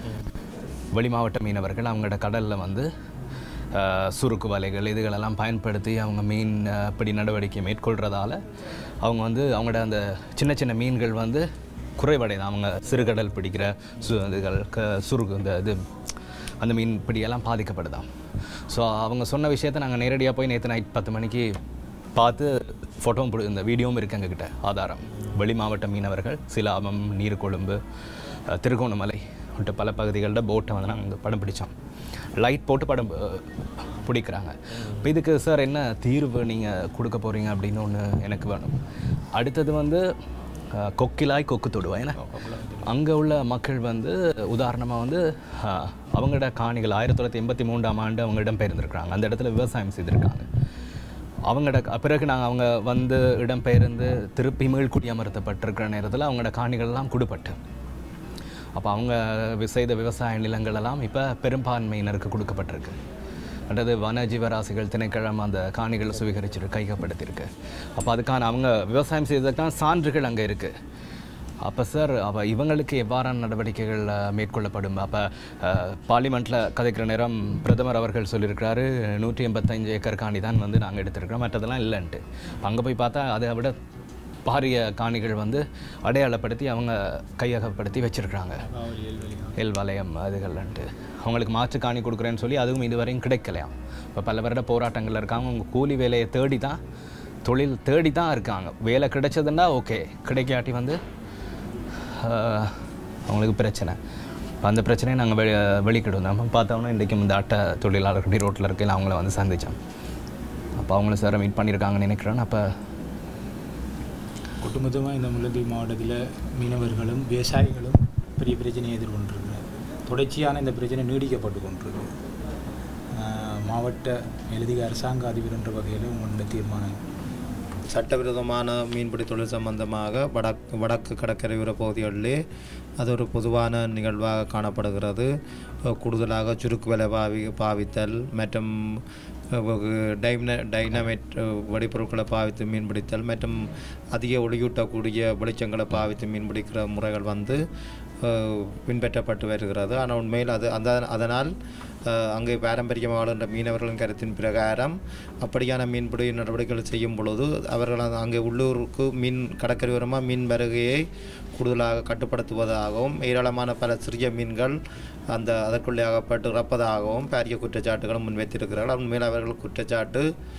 வெளி மாவட்ட மீனவர்கள் அவங்களோட கடலில் வந்து அஹ், சுருக்கு வலைகள் இதுகளெல்லாம் பயன்படுத்தி அவங்க மீன் அஹ், பிடி நடவடிக்கை மேற்கொள்கிறதால அவங்க வந்து அவங்களோட அந்த சின்ன சின்ன மீன்கள் வந்து குறைவடைதான் அவங்க சிறுகடல் பிடிக்கிற சு இதுகள் க சுருக்கு இந்த இது அந்த மீன் பிடியெல்லாம் பாதிக்கப்படுதாம் ஸோ அவங்க சொன்ன விஷயத்தை நாங்கள் நேரடியாக போய் நேற்று நைட் பத்து மணிக்கு பார்த்து ஃபோட்டோவும் பிடி இந்த வீடியோவும் இருக்கு எங்ககிட்ட ஆதாரம் வெளி மாவட்ட மீனவர்கள் சிலாபம் நீர்கொழும்பு அஹ், திருகோணமலை உள்ளிட்ட பல பகுதிகளில் போட்டை வந்து நாங்கள் படம் பிடிச்சோம் லைட் போட்டு படம் அஹ், பிடிக்கிறாங்க இப்போ இதுக்கு சார் என்ன தீர்வு நீங்கள் கொடுக்க போகிறீங்க அப்படின்னு ஒன்று எனக்கு வேணும் அடுத்தது வந்து அஹ், கொக்கிலாய் கொக்கு தொடுவா ஏன்னா அங்கே உள்ள மக்கள் வந்து உதாரணமாக வந்து அஹ், அவங்களோட காணிகள் ஆயிரத்தி தொள்ளாயிரத்தி எண்பத்தி மூன்றாம் ஆண்டு அவங்க இடம்பெயர்ந்திருக்கிறாங்க அந்த இடத்துல விவசாயம் செய்திருக்காங்க அவங்களோட க- பிறகு நாங்கள் அவங்க வந்து இடம்பெயர்ந்து திருப்பி மீள் குடியமர்த்தப்பட்டிருக்கிற நேரத்தில் அவங்களோட காணிகள்லாம் குடுபட்டு அப்போ அவங்க வி- செய்த விவசாய நிலங்கள் எல்லாம் இப்போ பெரும்பான்மையினருக்கு கொடுக்கப்பட்டிருக்கு அல்லது வன ஜீவராசிகள் திணைக்களம் அந்த காணிகளை சுவீகரிச்சுட்டு கையகப்படுத்தியிருக்கு அப்போ அதுக்கான அவங்க விவசாயம் செய்ததுக்கான சான்றுகள் அங்கே இருக்குது அப்போ சார் அப்போ இவங்களுக்கு எவ்வாறான நடவடிக்கைகள் அஹ், மேற்கொள்ளப்படும் அப்போ பார்லிமெண்ட்டில் கதைக்கிற நேரம் பிரதமர் அவர்கள் சொல்லியிருக்கிறாரு நூற்றி எண்பத்தஞ்சு ஏக்கர் காணி தான் வந்து நாங்கள் எடுத்திருக்கிறோம் மற்றதெல்லாம் இல்லைன்ட்டு அங்கே போய் பார்த்தா அதை விட பாரிய காணிகள் வந்து அடையாளப்படுத்தி அவங்க கையகப்படுத்தி வச்சிருக்கிறாங்க எல் வலயம் அதுகள்ன்ட்டு அவங்களுக்கு மாற்று காணி கொடுக்குறேன்னு சொல்லி அதுவும் இதுவரையும் கிடைக்கலையாம் இப்போ பல வருட போராட்டங்கள் இருக்காங்க அவங்க கூலி வேலையை தேடி தான் தொழில் தேடி தான் இருக்காங்க வேலை கிடைச்சதுன்னா ஓகே கிடைக்காட்டி வந்து ஆஹ், அவங்களுக்கு பிரச்சனை இப்போ அந்த பிரச்சனையை நாங்கள் வெளி வெளிக்கிட்டு வந்தோம் அப்போ பார்த்தோம்னா இன்றைக்கும் இந்த அட்டை தொழிலாளர்கள் ரோட்டில் இருக்கையில் அவங்கள வந்து சந்தித்தோம் அப்போ அவங்களும் சார் மீட் பண்ணியிருக்காங்கன்னு நினைக்கிறேன் அப்போ ஒட்டுமொத்தமாக இந்த முல்லைத்தீவு மாவட்டத்தில் மீனவர்களும் விவசாயிகளும் பெரிய பிரச்சனையை எதிர்கொண்டிருக்கிறார் தொடர்ச்சியான இந்த பிரச்சனை நீடிக்கப்பட்டு கொண்டிருக்கு ஆஹ் மாவட்ட எழுதிக அரசாங்க அதிபர் என்ற வகையில் உங்களுடைய தீர்மானம் சட்டவிரோதமான மீன்பிடி தொழில் சம்பந்தமாக வடக்கு வடக்கு கடற்கரையோர பகுதிகளிலே அது ஒரு பொதுவான நிகழ்வாக காணப்படுகிறது அஹ் கூடுதலாக சுருக்கு விலை பாவி பாவித்தல் மற்றும் அஹ் டைன டைனமைட் அஹ் வெடிபொருட்களை பாவித்து மீன்பிடித்தல் மற்றும் அதிக ஒளியூட்டக்கூடிய வெளிச்சங்களை பாவித்து மீன்பிடிக்கிற முறைகள் வந்து அஹ் பின்பற்றப்பட்டு வருகிறது ஆனால் உண்மையில் அது அந்த அதனால் அஹ் அங்கே பாரம்பரியமாக வாழ்கின்ற மீனவர்களின் கருத்தின் பிரகாரம் அப்படியான மீன்பிடி நடவடிக்கைகள் செய்யும் பொழுது அவர்கள் அந்த- அங்கே உள்ளூருக்கு மீன் கடற்கரையோரமாக மீன் வருகையை கூடுதலாக கட்டுப்படுத்துவதாகவும் ஏராளமான பல சிறிய மீன்கள் அந்த அதற்குள்ளே அகப்பட்டு இறப்பதாகவும் பாரிய குற்றச்சாட்டுகளும் முன்வைத்திருக்கிறார்கள் உண்மையில் அவர்கள் குற்றச்சாட்டு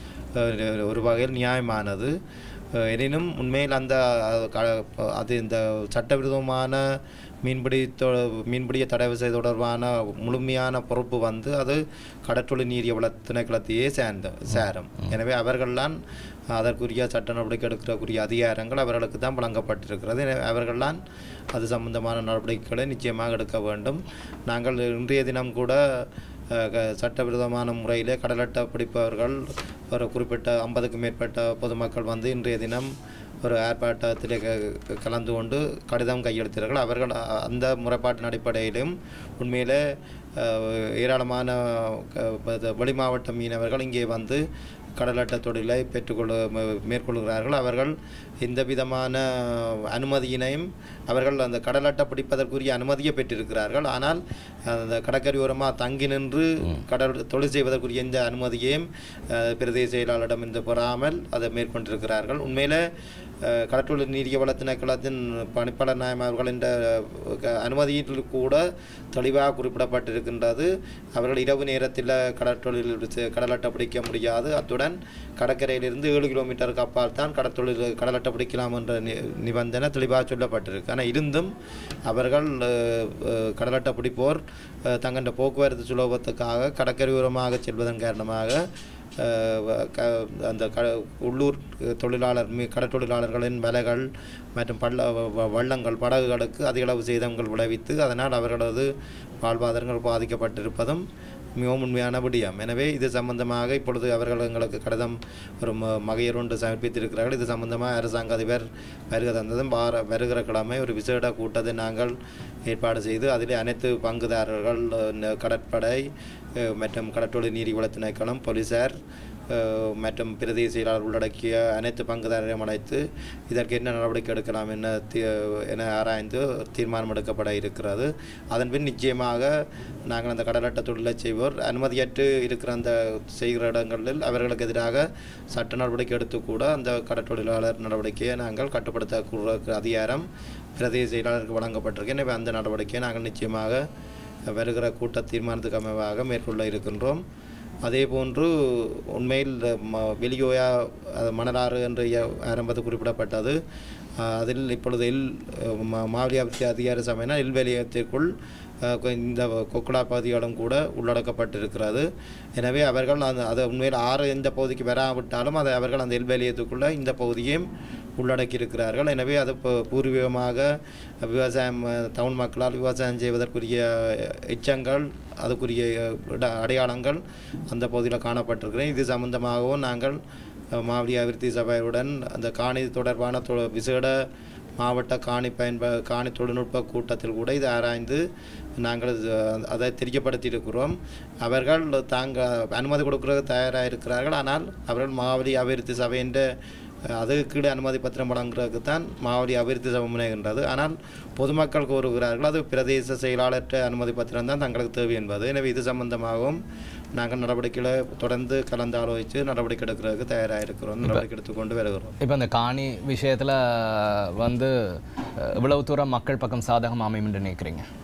அஹ், ஒரு வகையில் நியாயமானது அஹ், எனினும் உண்மையில் அந்த அஹ், க- அது இந்த சட்டவிரோதமான மீன்பிடி தொ மீன்பிடியை தடை செய்த தொடர்பான முழுமையான பொறுப்பு வந்து அது கடற்றொழில் நீரிய வள திணைக்களத்தையே சேர்ந்த சேரும் எனவே அவர்கள்தான் அதற்குரிய சட்ட நடவடிக்கை எடுக்கிறக்குரிய அதிகாரங்கள் அவர்களுக்கு தான் வழங்கப்பட்டிருக்கிறது எனவே அவர்கள்தான் அது சம்பந்தமான நடவடிக்கைகளை நிச்சயமாக எடுக்க வேண்டும் நாங்கள் இன்றைய தினம் கூட அஹ், க- சட்டவிரோதமான முறையிலே கடலட்டை பிடிப்பவர்கள் ஒரு குறிப்பிட்ட ஐம்பதுக்கும் மேற்பட்ட பொதுமக்கள் வந்து இன்றைய தினம் ஒரு ஆர்ப்பாட்டத்தில் க- கலந்து கொண்டு கடிதம் கையெழுத்தார்கள் அவர்கள் அ- அந்த முறைப்பாட்டின் அடிப்படையிலும் உண்மையிலே அஹ், ஏராளமான க- ப- வெளி மாவட்ட மீனவர்கள் இங்கே வந்து கடலட்ட தொழிலை பெற்றுக்கொள்ள ம- மேற்கொள்கிறார்கள் அவர்கள் எந்த விதமான அனுமதியினையும் அவர்கள் அந்த கடலட்டை பிடிப்பதற்குரிய அனுமதியை பெற்றிருக்கிறார்கள் ஆனால் அந்த கடற்கரையோரமாக தங்கி நின்று கடல் தொழில் செய்வதற்குரிய எந்த அனுமதியையும் அஹ், பிரதேச செயலாளரிடம் இருந்து பெறாமல் அதை மேற்கொண்டிருக்கிறார்கள் உண்மையில் அஹ், கடற்றொழில் நீரிய வள திணைக்களத்தின் பணிப்பாளர் நாயம் அவர்கள் என்ற அஹ், அனுமதியில் கூட தெளிவாக குறிப்பிடப்பட்டிருக்கின்றது அவர்கள் இரவு நேரத்தில் கடற்றொழில் செ- கடலட்டை பிடிக்க முடியாது அத்துடன் கடற்கரையிலிருந்து ஏழு கிலோமீட்டருக்கு அப்பால் தான் கடற்தொழில் கடலட்டை பிடிக்கலாம் என்ற நி- நிபந்தனை தெளிவாக சொல்லப்பட்டிருக்கு ஆனால் இருந்தும் அவர்கள் அஹ், அஹ், கடலட்டை பிடிப்போர் அஹ், தங்கள போக்குவரத்து சுலபத்துக்காக கடற்கரையோரமாக செல்வதன் காரணமாக அஹ், வ- க- அந்த க உள்ளூர் தொழிலாளர் மீ கடற்தொழிலாளர்களின் விலைகள் மற்றும் பள்ள வ- வ- வள்ளங்கள் படகுகளுக்கு அதிகளவு சேதங்கள் விளைவித்து அதனால் அவர்களது வாழ்வாதாரங்கள் பாதிக்கப்பட்டிருப்பதும் மிகவும் உண்மையான விடயம் எனவே இது சம்பந்தமாக இப்பொழுது அவர்கள் எங்களுக்கு கடிதம் ஒரு ம- மகையர் ஒன்று சமர்ப்பித்திருக்கிறார்கள் இது சம்பந்தமாக அரசாங்க அதிபர் வருகை தந்ததும் வார வருகிற கிழமை ஒரு விசேட கூட்டத்தை நாங்கள் ஏற்பாடு செய்து அதில் அனைத்து பங்குதாரர்கள் அஹ், ந- கடற்படை அஹ், மற்றும் கடற்றொழில் நீரி வள திணைக்களம் போலீசார் அஹ், மற்றும் பிரதேச செயலாளர் உள்ளடக்கிய அனைத்து பங்குதாரரையும் அழைத்து இதற்கு என்ன நடவடிக்கை எடுக்கலாம் என்ன தீ- என ஆராய்ந்து தீர்மானம் எடுக்கப்பட இருக்கிறது அதன் பின் நிச்சயமாக நாங்கள் அந்த கடலட்ட தொழிலை செய்வோர் அனுமதியற்று இருக்கிற அந்த செய்கிற இடங்களில் அவர்களுக்கு எதிராக சட்ட நடவடிக்கை எடுத்து கூட அந்த கடற்றொழிலாளர் நடவடிக்கையை நாங்கள் கட்டுப்படுத்தக்கூடிய அதிகாரம் பிரதேச செயலாளருக்கு வழங்கப்பட்டிருக்கு எனவே அந்த நடவடிக்கையை நாங்கள் நிச்சயமாக வருகிற கூட்ட தீர்மானத்துக்கு அமைவாக மேற்கொள்ள இருக்கின்றோம் அதே போன்று உண்மையில் ம வெளியோயா அது மணலாறு என்று இய- ஆரம்பத்தில் குறிப்பிடப்பட்டது அஹ், அதில் இப்பொழுது எல் ம- மாவட்ட அபிவிருத்தி அதிகார சபையினால் எல் வெளியத்திற்குள் அஹ், கொ- இந்த கொக்குடா பகுதிகளும் கூட உள்ளடக்கப்பட்டிருக்கிறது எனவே அவர்கள் அந்த அதை உண்மையில் ஆறு எந்த பகுதிக்கு வராவிட்டாலும் அதை அவர்கள் அந்த எல் வெளியத்துக்குள்ளே இந்த பகுதியையும் உள்ளடக்கி இருக்கிறார்கள் எனவே அது பு- பூர்வீகமாக விவசாயம் அஹ், டவுன் மக்களால் விவசாயம் செய்வதற்குரிய எச்சங்கள் அதுக்குரிய இட- அடையாளங்கள் அந்த பகுதியில் காணப்பட்டிருக்கிறேன் இது சம்பந்தமாகவும் நாங்கள் அஹ், மாவட்ட அபிவிருத்தி சபையுடன் அந்த காணி தொடர்பான தொ- விசேட மாவட்ட காணி பயன்ப காணி தொழில்நுட்ப கூட்டத்தில் கூட இதை ஆராய்ந்து நாங்கள் இது, அதை தெரியப்படுத்தியிருக்கிறோம் அவர்கள் தாங்க அனுமதி கொடுக்கறதுக்கு தயாராக இருக்கிறார்கள் ஆனால் அவர்கள் மாவட்ட அபிவிருத்தி சபையின் அதுக்கு கீழே அனுமதி பத்திரம் வழங்குறதுக்கு தான் மாவட்ட அபிவிருத்தி சபை முனைகின்றது ஆனால் பொதுமக்கள் கோருகிறார்கள் அது பிரதேச செயலாளர்கிட்ட அனுமதி பத்திரம் தான் தங்களுக்கு தேவை என்பது எனவே இது சம்பந்தமாகவும் நாங்கள் நடவடிக்கைகளை தொடர்ந்து கலந்து ஆலோசித்து நடவடிக்கை எடுக்கிறதுக்கு தயாராக இருக்கிறோம் நடவடிக்கை எடுத்துக்கொண்டு வருகிறோம் இப்போ இந்த காணி விஷயத்தில் வந்து அஹ், இவ்வளவு தூரம் மக்கள் பக்கம் சாதகம் அமையும் என்று நினைக்கிறீங்க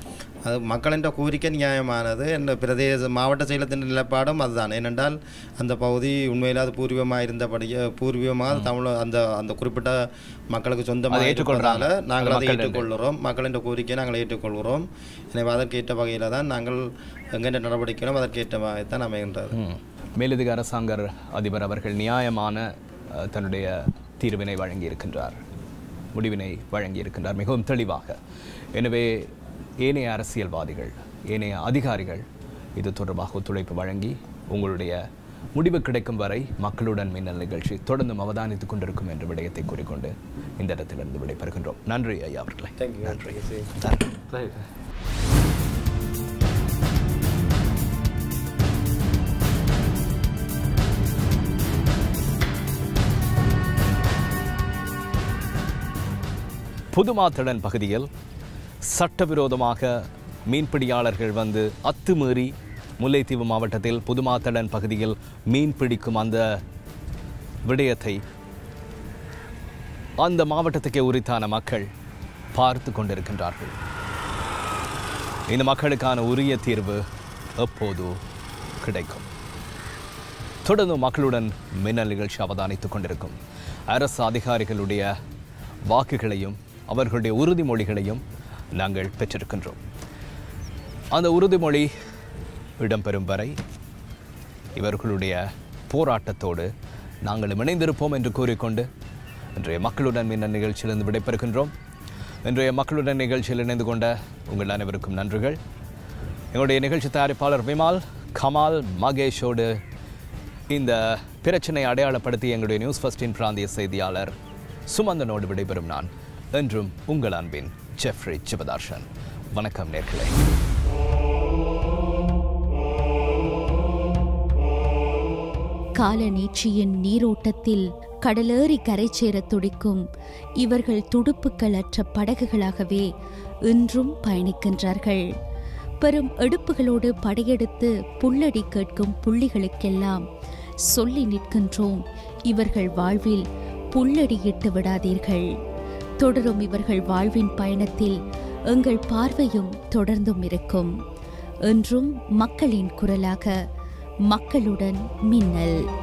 அது மக்களின் கோரிக்கை நியாயமானது என்ற பிரதேச மாவட்ட செயலத்தின் நிலப்பாடும் அதுதான் ஏனென்றால் அந்த பகுதி உண்மையில் அது பூர்வீகமாக இருந்தபடியே பூர்வீகமாக தமிழ் அந்த அந்த குறிப்பிட்ட மக்களுக்கு சொந்தமாக அதை ஏற்றுக்கொள்றாங்க. இருப்பதால நாங்கள் அதை மக்கள் என்று. ஏற்றுக்கொள்கிறோம் மக்களின் கோரிக்கையை நாங்கள் ஏற்றுக்கொள்கிறோம் எனவே அதற்கேற்ற வகையில் தான் நாங்கள் எங்கெந்த நடவடிக்கைகளும் அதற்கேற்ற வகை தான் அமைகின்றது ம். மேலதிக அரசாங்க அதிபர் அவர்கள் நியாயமான அஹ், தன்னுடைய தீர்வினை வழங்கியிருக்கின்றார் முடிவினை வழங்கியிருக்கின்றார் மிகவும் தெளிவாக எனவே ஏனைய அரசியல்வாதிகள் ஏனைய அதிகாரிகள் இது தொடர்பாக ஒத்துழைப்பு வழங்கி உங்களுடைய முடிவு கிடைக்கும் வரை மக்களுடன் மின்னல் நிகழ்ச்சி தொடர்ந்தும் அவதானித்துக் கொண்டிருக்கும் என்ற விடயத்தை கூறிக்கொண்டு இந்த இடத்திலிருந்து விடைபெறுகின்றோம் நன்றி ஐயா அவர்களே நன்றி நன்றி புதுமாத்தடன் பகுதியில் சட்டவிரோதமாக மீன்பிடியாளர்கள் வந்து அத்துமீறி முல்லைத்தீவு மாவட்டத்தில் புதுமாத்தடன் பகுதியில் மீன் பிடிக்கும் அந்த விடயத்தை அந்த மாவட்டத்துக்கே உரித்தான மக்கள் பார்த்து கொண்டிருக்கின்றார்கள் இந்த மக்களுக்கான உரிய தீர்வு எப்போது கிடைக்கும் தொடர்ந்து மக்களுடன் மின்னல் நிகழ்ச்சி அவதானித்துக் கொண்டிருக்கும் அரசு அதிகாரிகளுடைய வாக்குகளையும் அவர்களுடைய உறுதிமொழிகளையும் நாங்கள் பெற்றிருக்கின்றோம் அந்த உறுதிமொழி இடம்பெறும் வரை இவர்களுடைய போராட்டத்தோடு நாங்கள் இணைந்திருப்போம் என்று கூறிக்கொண்டு இன்றைய மக்களுடன் மின்னல் நிகழ்ச்சியிலிருந்து விடைபெறுகின்றோம் இன்றைய மக்களுடன் நிகழ்ச்சியில் இணைந்து கொண்ட உங்கள் அனைவருக்கும் நன்றிகள் எங்களுடைய நிகழ்ச்சி தயாரிப்பாளர் விமால் கமால் மகேஷோடு இந்த பிரச்சனை அடையாளப்படுத்தி எங்களுடைய நியூஸ் ஃபர்ஸ்டின் பிராந்திய செய்தியாளர் சுமந்தனோடு விடைபெறும் நான் என்றும் உங்கள் அன்பின் ஜெஃப்ரி சிவதார்ஷன் வணக்கம் நேர்களே கால நீட்சியின் நீரோட்டத்தில் கடலேறி கரை சேர துடிக்கும் இவர்கள் துடுப்புக்கள் அற்ற படகுகளாகவே இன்றும் பயணிக்கின்றார்கள் பெரும் எடுப்புகளோடு படையெடுத்து புல்லடி கேட்கும் புள்ளிகளுக்கெல்லாம் சொல்லி நிற்கின்றோம் இவர்கள் வாழ்வில் புல்லடியிட்டு விடாதீர்கள் தொடரும் இவர்கள் வாழ்வின் பயணத்தில் எங்கள் பார்வையும் தொடர்ந்தும் இருக்கும் என்றும் மக்களின் குரலாக மக்களுடன் மின்னல்